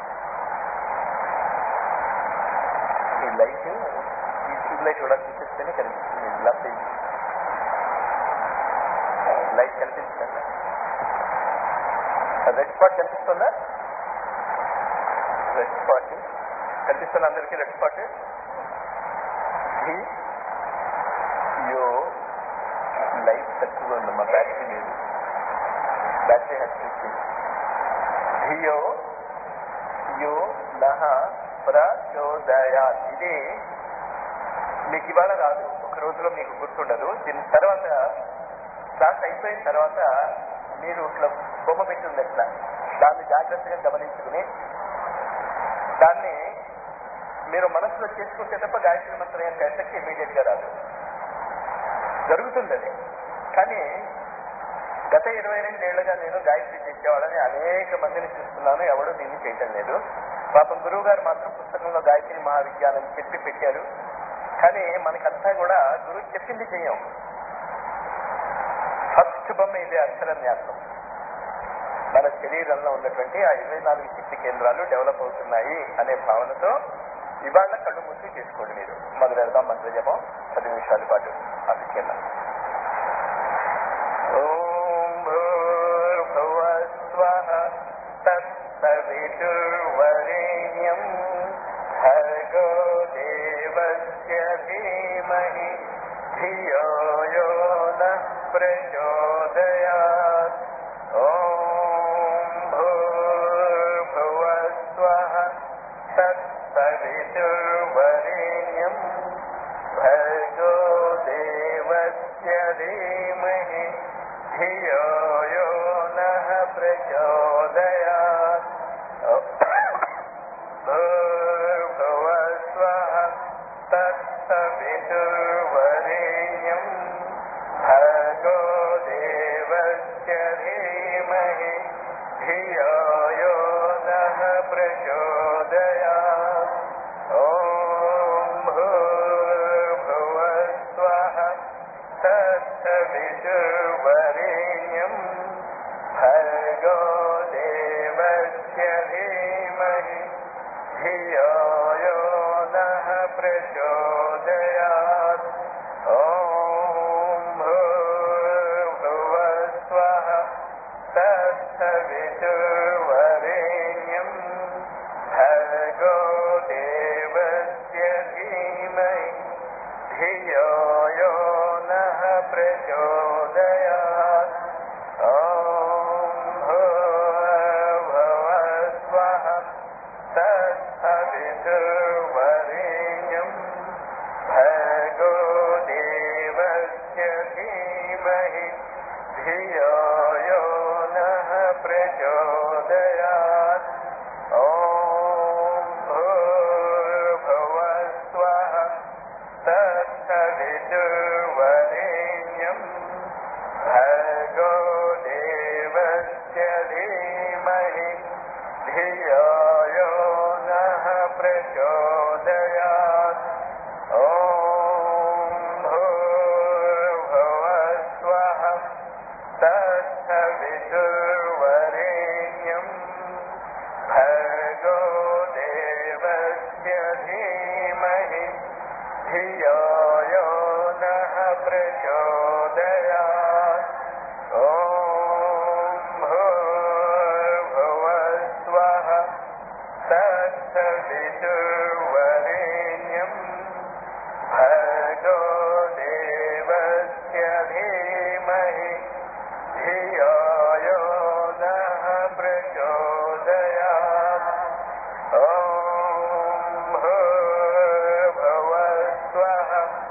ఈ లైట్ ఈ ట్యూబ్ లైట్ కూడా చూపిస్తేనే కనిపిస్తుంది ఇలా పెంచి లైట్ కనిపిస్తుందా రెడ్ స్పాట్ కనిపిస్తుందా రెడ్ స్పాట్ కనిపిస్తున్న అందరికీ రెడ్ స్పాట్ యో లైట్ తక్కువ ఉంది మా బ్యాటరీ లేదు బ్యాటరీ హెచ్చింది ధియో యో నహ ప్రచోదయా ఇది మీకు ఇవాళ రాదు ఒక రోజులో మీకు గుర్తుండదు దీని తర్వాత క్లాస్ అయిపోయిన తర్వాత మీరు ఇట్లా బొమ్మ పెట్టింది ఎట్లా దాన్ని జాగ్రత్తగా గమనించుకుని దాన్ని మీరు మనసులో చేసుకుంటే తప్ప గాయత్రి మంత్రం యొక్క ఎఫెక్ట్ ఇమీడియట్ గా రాదు జరుగుతుంది అది కానీ గత ఇరవై రెండేళ్లుగా నేను గాయత్రి చేసేవాళ్ళని అనేక మందిని చూస్తున్నాను ఎవడు దీన్ని చేయటం లేదు పాపం గురువు గారు మాత్రం పుస్తకంలో గాయత్రి మహావిజ్ఞానం చెప్పి పెట్టారు కానీ మనకంతా కూడా గురువు చెప్పింది చెయ్యం ఫస్ట్ బొమ్మ ఇదే అక్షర న్యాసం మన శరీరంలో ఉన్నటువంటి ఆ ఇరవై నాలుగు శక్తి కేంద్రాలు డెవలప్ అవుతున్నాయి అనే భావనతో ఇవాళ కళ్ళు మూసి చేసుకోండి మీరు మొదలెడదాం మంత్ర జపం పది నిమిషాల పాటు అతికేంద్రం ఓం భూర్భువస్వః తత్సవితుర్వరేణ్యం భర్గో దేవస్య ధీమహి ధియో యో నః ప్రచోదయాత్ ఓం భూర్భువస్వః తత్సవితుర్వరేణ్యం భర్గో దేవస్య ధీమహి ధియో యో నః ప్రచోదయాత్ భూర్భువస్వః తత్సవితుర్వరేణ్యం భర్గో దేవస్య ధీమహి ధియో యో నః ప్రచోదయాత్ ఓం భూర్భువస్వః తత్సవితుర్వరేణ్యం భర్గో దేవస్య ధీమహి ధియో యో నః ప్రచోదయాత్ ఓం భూర్భువస్వః తత్సవితుర్వరేణ్యం భర్గో దేవస్య ధీమహి ధియో యో నః ప్రచోదయాత్ ఓం భూర్భువస్వః తత్సవితుర్వరేణ్యం భర్గో దేవస్య ధీమహి ధియో యో నః ప్రచోదయాత్ ఓం భూర్భువస్వః తత్సవితుర్వరేణ్యం భర్గో దేవస్య ధీమహి ధియో యో నః ప్రచోదయాత్ ఓం భూర్భువస్వః తత్సవితుర్వరేణ్యం భర్గో దేవస్య ధీమహి धियो यो नः प्रचोदयात् ॐ भूर्भुवस्वः तत्सवितुर्वरेण्यम् भर्गो देवस्य धीमहि धियो यो नः प्रचोदयात् ॐ भूर्भुवस्वः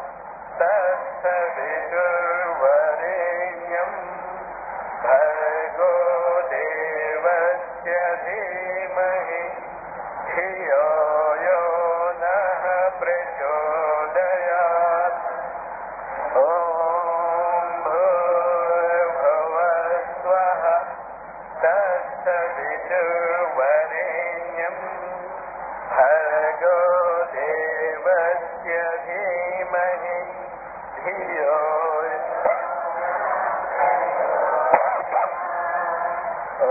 तत्सवितुर्वरेण्यम् भर्गो देवस्य धीमहि धियो यो नः प्रचोदयात् ॐ भूर्भुवस्वः तत्सवितुर्वरेण्यम् भर्गो देवस्य धीमहि धियो ॐ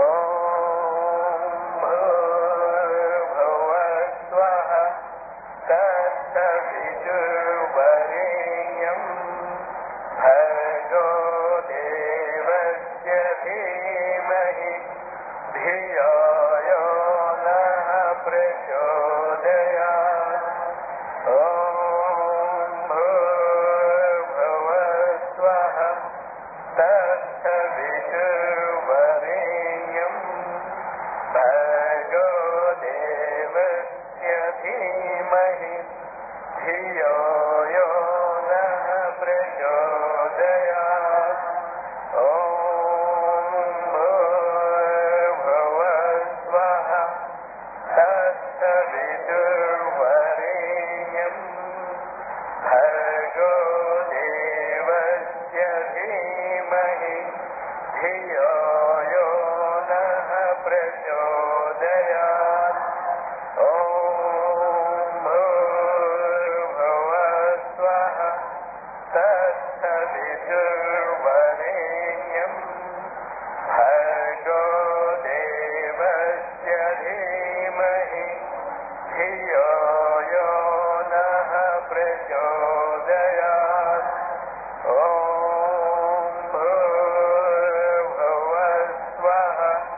भूर्भुवस्वः तत्सवितुर्वरेण्यम् भर्गो देवस्य धीमहि धियो यो नः प्रचोदयात् ॐ भूर्भुवस्वः तत्सवितुर्वरेण्यम् भर्गो देवस्य धीमहि धियो यो नः प्रचोदयात् ॐ भूर्भुवस्वः तत्सवितुर्वरेण्यम् भर्गो देवस्य धीमहि धियो यो नः प्रचोदयात् ॐ भूर्भुवस्वः तत्सवितुर्वरेण्यम् भर्गो देवस्य धीमहि धियो यो नः प्रचोदयात् ॐ भूर्भुवस्वः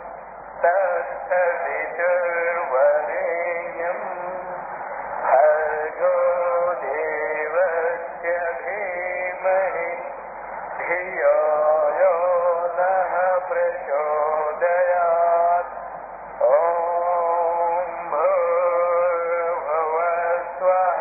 तत्सवितुर्वरेण्यम् भर्गो देवस्य धीमहि धियो यो नः प्रचोदयात् ॐ भूर्भुवस्वः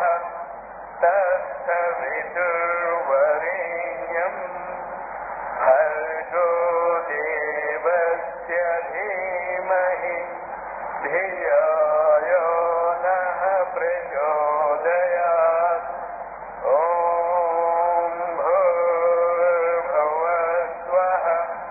तत्सवितुर्वरेण्यम् भर्गो देवस्य धीमहि धियो यो नः प्रचोदयात् ॐ भूर्भुवस्वः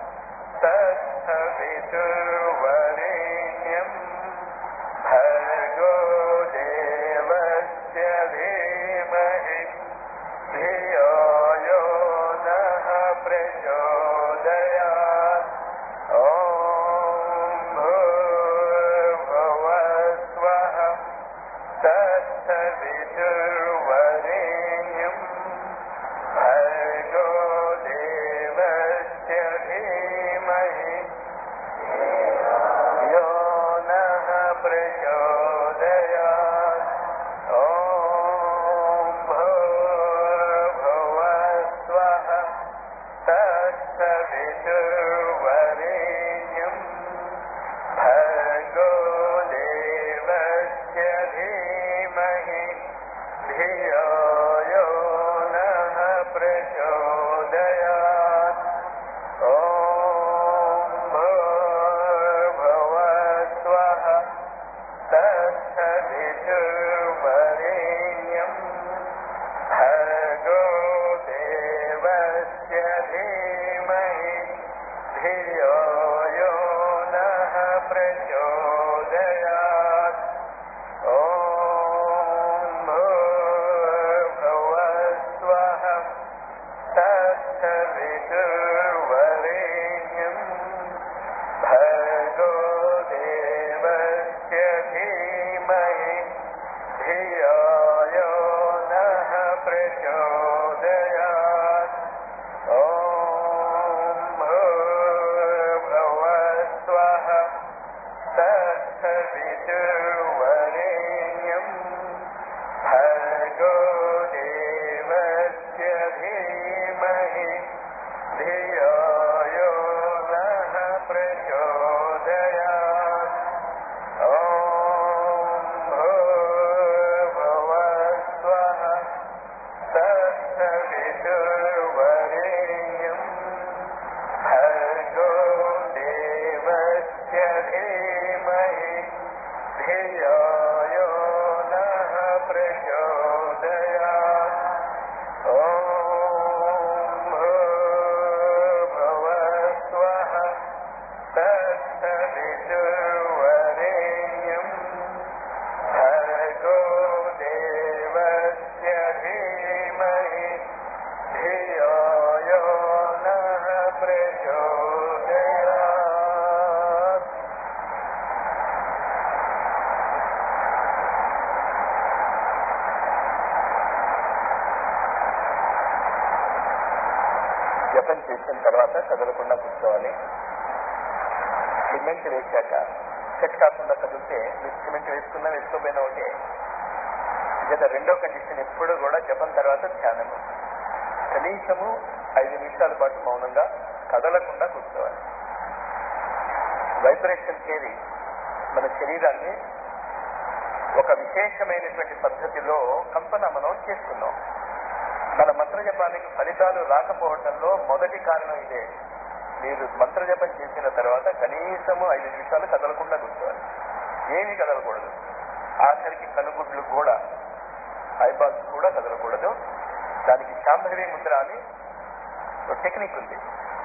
तत्सवितुर्वरेण्यम् भर्गो देवस्य धीमहि धियो यो नः प्रचोदयात् ॐ भूर्भुवस्वः तत्सवितुर्वरेण्यम् भर्गो देवस्य धीमहि यो नः प्रचोदयात् ॐ भूर्भुवस्वः तत्सवितुर्वरेण्यम् भर्गो देवस्य धीमहि धियो यो नः प्रचोदयात् ॐ भूर्भुवस्वः तत्सवितुर्वरेण्यम् भर्गो देवस्य धीमहि धियो यो नः प्रचोदयात् ॐ भूर्भुवस्वः तत्सवितुर्वरेण्यम् भर्गो देवस्य धीमहि धियो यो नः प्र జపం చేసిన తర్వాత కదలకుండా కూర్చోవాలి సిమెంట్ వేశాక సెట్ కాకుండా కదిలితే మీరు సిమెంట్ వేసుకున్నా వేసుకోపోయినా ఒకటే గత రెండో కండిషన్ ఎప్పుడు కూడా జపం తర్వాత ధ్యానము కనీసము ఐదు నిమిషాల పాటు మౌనంగా కదలకుండా కూర్చోవాలి వైబ్రేషన్ థియరీ మన శరీరాన్ని ఒక విశేషమైనటువంటి పద్ధతిలో కంపన మనం చేసుకున్నాం మన మంత్ర జపానికి ఫలితాలు రాకపోవటంలో మొదటి కారణం ఇదే మీరు మంత్ర జపం చేసిన తర్వాత కనీసము ఐదు నిమిషాలు కదలకుండా కూర్చోవాలి ఏమీ కదలకూడదు ఆఖరికి కనుగుడ్లు కూడా ఐబాల్స్ కూడా కదలకూడదు దానికి శాంభవి ముద్ర అని ఒక టెక్నిక్ ఉంది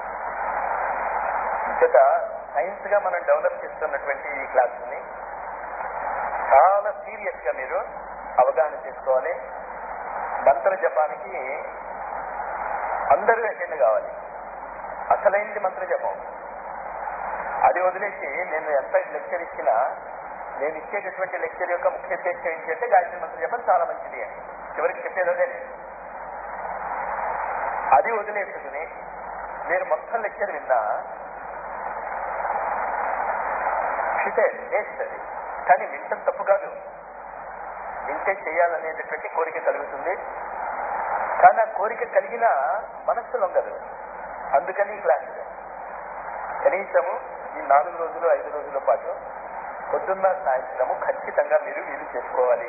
ఇంకట సైన్స్ గా మనం డెవలప్ చేస్తున్నటువంటి ఈ క్లాసుని చాలా సీరియస్ గా మీరు అవగాహన చేసుకోవాలి మంత్ర జపానికి అందరూ అటెండ్ కావాలి అసలైనది మంత్ర జపం అది వదిలేసి నేను ఎంత లెక్చర్ ఇచ్చినా నేను ఇచ్చేటటువంటి లెక్చర్ యొక్క ముఖ్య ఉద్దేశం ఏంటంటే గాయత్రి మంత్ర జపం చాలా మంచిది అని చివరికి చెప్పేది అదే నేను. అది వదిలేసుకుని మీరు మొత్తం లెక్చర్ విన్నా వింటే వేస్ట్ అది కానీ వింటం తప్పు కాదు వింటే చేయాలనేటటువంటి కోరిక కలుగుతుంది కానీ ఆ కోరిక కలిగిన మనస్సు లొంగదు అందుకని ఈ క్లాస్ కనీసము ఈ నాలుగు రోజులు ఐదు రోజుల పాటు పొద్దున్న సాయంత్రము ఖచ్చితంగా మీరు వీలు చేసుకోవాలి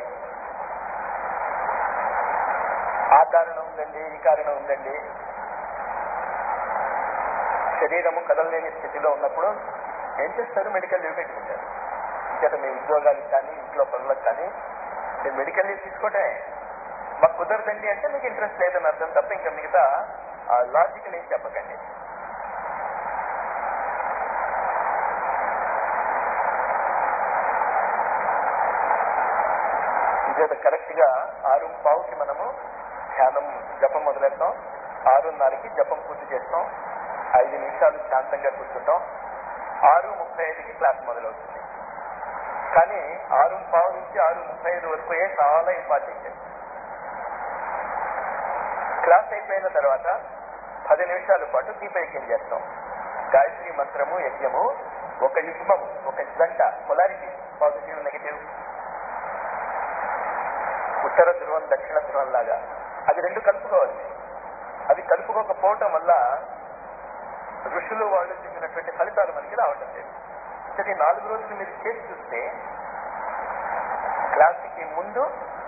ఆ కారణం ఉందండి ఈ కారణం ఉందండి శరీరము కదలలేని స్థితిలో ఉన్నప్పుడు ఏం చేస్తారు మెడికల్ లీవ్ పెట్టుకుంటారు ఇంకేత మీ ఉద్యోగాలకు కానీ ఇంట్లో పనులకు కానీ మీరు మెడికల్ లీవ్ తీసుకోవటమే మాకు కుదరదండి అంటే మీకు ఇంట్రెస్ట్ లేదని అర్థం తప్ప ఇంకా మిగతా లాజికల్ ఏం చెప్పకండి ఇదేదో కరెక్ట్ గా ఆరు పావుకి మనము ధ్యానం జపం మొదలెడతాం ఆరున్నరకి జపం పూర్తి చేస్తాం ఐదు నిమిషాలు శాంతంగా కూర్చుంటాం ఆరు ముప్పై ఐదుకి క్లాస్ మొదలవుతుంది కానీ ఆరు పావు నుంచి ఆరు ముప్పై ఐదు వరకు ఏ చాలా ఇంపార్టెంట్ క్లాస్ అయిపోయిన తర్వాత పది నిమిషాల పాటు దీపయజ్ఞం చేస్తాం గాయత్రి మంత్రము యజ్ఞము ఒక యుగ్మము ఒక జంట పొలారిటీ పాజిటివ్ నెగిటివ్ ఉత్తర ధ్రువం దక్షిణ ధ్రువం లాగా అది రెండు కలుపుకోవాలి అది కలుపుకోకపోవటం వల్ల ఋషులు వాళ్ళు చెప్పినటువంటి ఫలితాలు మనకి రావటం లేదు ఈ నాలుగు రోజులు మీరు చేసి చూస్తే క్లాస్కి ముందు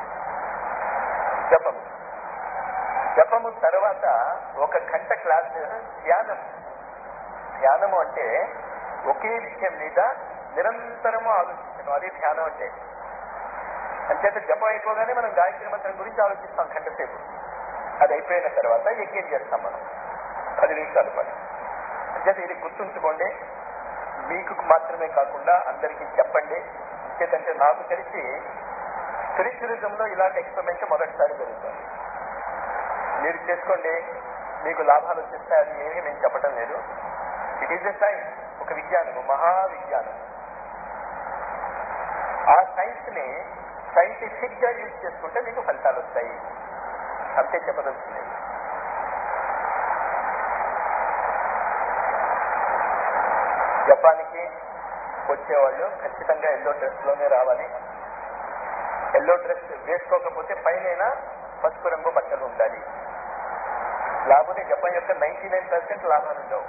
జపము జపము తర్వాత ఒక గంట క్లాస్ ధ్యానం ధ్యానము అంటే ఒకే విషయం మీద నిరంతరము ఆలోచించడం అది ధ్యానం అంటే అంచేత జపం అయిపోగానే మనం గాయత్రి మంత్రం గురించి ఆలోచిస్తాం గంట సేపు అది అయిపోయిన తర్వాత యజ్ఞం చేస్తాం మనం పది నిమిషాల పాటు అంచేత ఇది గుర్తుంచుకోండి మీకు మాత్రమే కాకుండా అందరికీ చెప్పండి ఇంకేదంటే నాకు తెలిసి స్పిరిచువలిజంలో ఇలాంటి ఎక్స్పెరిమెంట్ మొదటిసారి జరుగుతుంది మీరు చేసుకోండి మీకు లాభాలు వచ్చేస్తాయని ఏమీ నేను చెప్పడం లేదు ఇట్ ఈస్ ఎ సైన్స్ ఒక విజ్ఞానము మహావిజ్ఞానం ఆ సైన్స్ ని సైంటిఫిక్ గా యూజ్ చేసుకుంటే మీకు ఫలితాలు వస్తాయి అంతే చెప్పదలుచుంది జపాన్కి వచ్చేవాళ్ళు ఖచ్చితంగా ఎల్లో డ్రెస్ లోనే రావాలి ఎల్లో డ్రెస్ వేసుకోకపోతే పైన పసుపు రంగు బట్టలు ఉండాలి లేకపోతే జపాన్ యొక్క నైన్టీ నైన్ పర్సెంట్ లాభాలు ఉండవు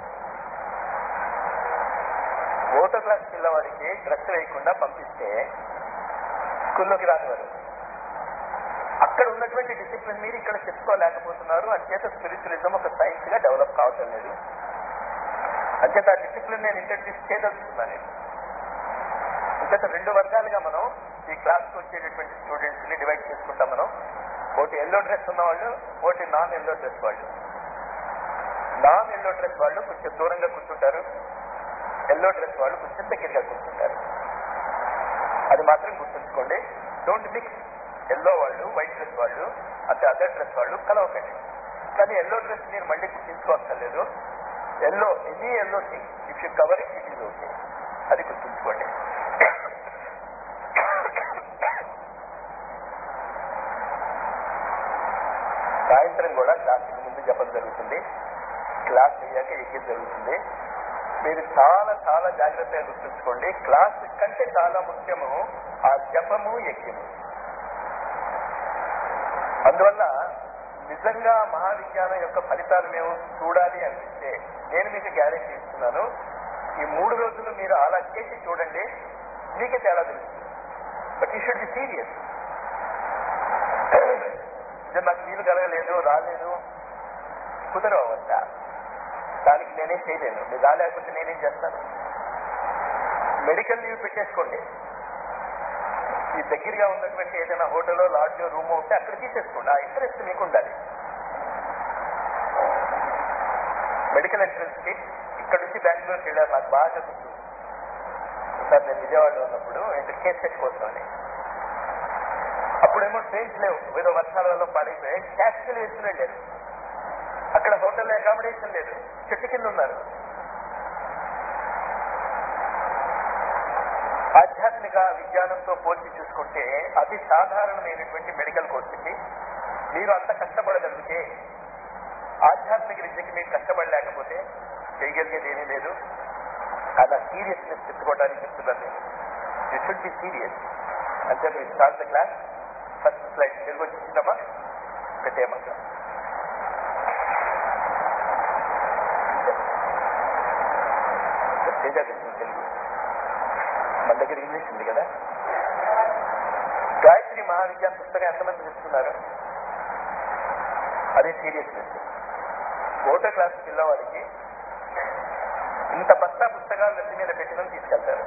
ఓటో క్లాస్ పిల్లవాడికి డ్రెస్ వేయకుండా పంపిస్తే స్కూల్లోకి రానివారు అక్కడ ఉన్నటువంటి డిసిప్లిన్ మీరు ఇక్కడ చెప్పుకోలేకపోతున్నారు అంచేత స్పిరిచువలిజం ఒక సైన్స్ గా డెవలప్ కావటం లేదు అంచేత ఆ డిసిప్లిన్ నేను ఇంట్రడ్యూస్ చేయదలుచుకున్నాను నేను అంచేత రెండు వర్గాలుగా మనం ఈ క్లాస్ కు వచ్చేటటువంటి స్టూడెంట్స్ ని డివైడ్ చేసుకుంటాం మనం ఒకటి ఎల్లో డ్రెస్ ఉన్న వాళ్ళు ఒకటి నాన్ ఎల్లో డ్రెస్ వాళ్ళు నాన్ ఎల్లో డ్రెస్ వాళ్ళు కొంచెం దూరంగా కూర్చుంటారు ఎల్లో డ్రెస్ వాళ్ళు కొంచెం దగ్గరగా కూర్చుంటారు అది మాత్రం గుర్తుంచుకోండి డోంట్ మిక్స్ ఎల్లో వాళ్ళు వైట్ డ్రెస్ వాళ్ళు అంటే అదర్ డ్రెస్ వాళ్ళు కలవకండి కానీ ఎల్లో డ్రెస్ మీరు మళ్ళీ గుర్తించుకోవక్కర్లేదు yellow any yellow thing if you cover it it is okay అది గుర్తుంచుకోండి సాయంత్రం కూడా క్లాస్ ముందు జపం జరుగుతుంది క్లాస్ అయ్యాక యజ్ఞం జరుగుతుంది మీరు చాలా చాలా జాగ్రత్తగా గుర్తుంచుకోండి క్లాస్ కంటే చాలా ముఖ్యము ఆ జపము యజ్ఞము అందువల్ల నిజంగా మహావిజ్ఞానం యొక్క ఫలితాలు మేము చూడాలి అనిపిస్తే నేను మీకు గ్యారెంటీ ఇస్తున్నాను ఈ మూడు రోజులు మీరు అలా చేసి చూడండి మీకే తేడా తెలుస్తుంది but you should be serious నాకు వీలు కలగలేదు రాలేదు కుదరవచ్చా దానికి నేనేం చేయలేను మీరు రాలేకపోతే నేనేం చేస్తాను మెడికల్ లీవ్ పెట్టేసుకోండి ఈ దగ్గరగా ఉన్నటువంటి ఏదైనా హోటల్లో లాడ్జో రూమ్ ఉంటే అక్కడ తీసేసుకోండి ఆ ఇంట్రెస్ట్ మీకు ఉండాలి మెడికల్ ఎంట్రన్స్ కి ఇక్కడ నుంచి బెంగళూరుకి వెళ్ళారు నాకు బాగా గుర్తు సార్ నేను విజయవాడలో ఉన్నప్పుడు కేస్ సెట్ కోసం అని అప్పుడేమో ట్రైన్స్ లేవు ఏదో వర్షాల వల్ల పాడైపోయి ట్యాక్సీలు వేసుకుని వెళ్ళారు అక్కడ హోటల్ అకామిడేషన్ లేదు చెట్టు కింద ఉన్నారు ఆధ్యాత్మిక విజ్ఞానంతో పోల్చి చూసుకుంటే అతి సాధారణమైనటువంటి మెడికల్ కోర్సుకి మీరు అంత కష్టపడగలిగితే ఆధ్యాత్మిక విద్యకి మీరు కష్టపడలేకపోతే చేయగలిగేది ఏమీ లేదు అలా సీరియస్నెస్ చెప్పుకోవడానికి చెప్తున్నాను నేను యూ షుడ్ బి సీరియస్ అంటే మీరు start the class first slide Telugu వచ్చిందమ్మా పెట్టేయమంటారు తేజ తెలిసింది తెలుగు మన దగ్గర ఇంగ్లీష్ ఉంది కదా గాయత్రి మహావిజ్ఞాన పుస్తకం ఎంతమంది చెప్తున్నారు అదే సీరియస్నెస్ ఓటో క్లాస్ పిల్లవాడికి ఇంత బస్తా పుస్తకాలు నెత్తి మీద పెట్టిన తీసుకెళ్తారు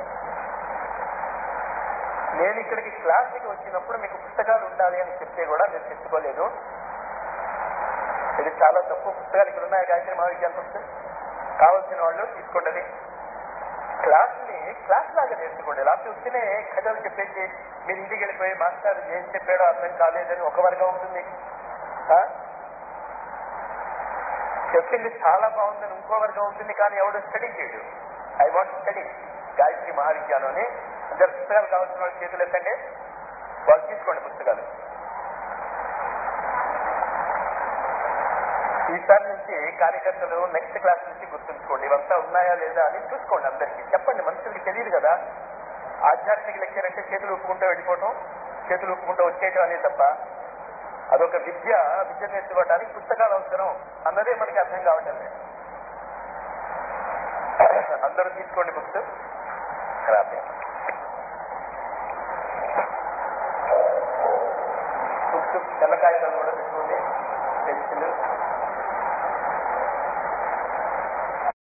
నేను ఇక్కడికి క్లాస్కి వచ్చినప్పుడు మీకు పుస్తకాలు ఉండాలి అని చెప్తే కూడా మీరు తెచ్చుకోలేదు ఇది చాలా తక్కువ పుస్తకాలు ఇక్కడ ఉన్నాయి గాయత్రి మహావిజ్ఞాన పుస్తకం కావలసిన వాళ్ళు తీసుకోండి క్లాస్ని క్లాస్ లాగా నేర్చుకోండి లేకపోతే వస్తేనే కథలు చెప్పేసి మీరు ఇంటికి వెళ్ళిపోయి మాస్టర్ ఏం చెప్పాడో అర్థం కాలేదని ఒక వర్గం ఉంటుంది ఆ? చెప్పింది చాలా బాగుందని ఇంకో వర్గం ఉంటుంది కానీ ఎవడు స్టడీ చేయడు ఐ వాంట్ స్టడీ గాయత్రి మహావిజ్ఞానం అని అందరు పుస్తకాలు కావాల్సిన వాళ్ళు చేతులు ఎత్తండి వాళ్ళు తీసుకోండి పుస్తకాలు ఈసారి నుంచి కార్యకర్తలు నెక్స్ట్ క్లాస్ నుంచి గుర్తుంచుకోండి ఇవంతా ఉన్నాయా లేదా అని చూసుకోండి అందరికీ చెప్పండి మనుషులకి తెలియదు కదా ఆధ్యాత్మిక లెక్చర్ అంటే చేతులు ఒప్పుకుంటూ వెళ్ళిపోవటం చేతులు ఒప్పుకుంటూ వచ్చేయటం అనేది తప్ప అదొక విద్య విద్య నేర్చుకోవడానికి పుస్తకాలు అవసరం అన్నదే మనకి అర్థం కావటం లేదు అందరూ తీసుకోండి బుక్స్ రాపే బుక్స్ తెల్లకాయలు కూడా తీసుకోండి పెన్సిల్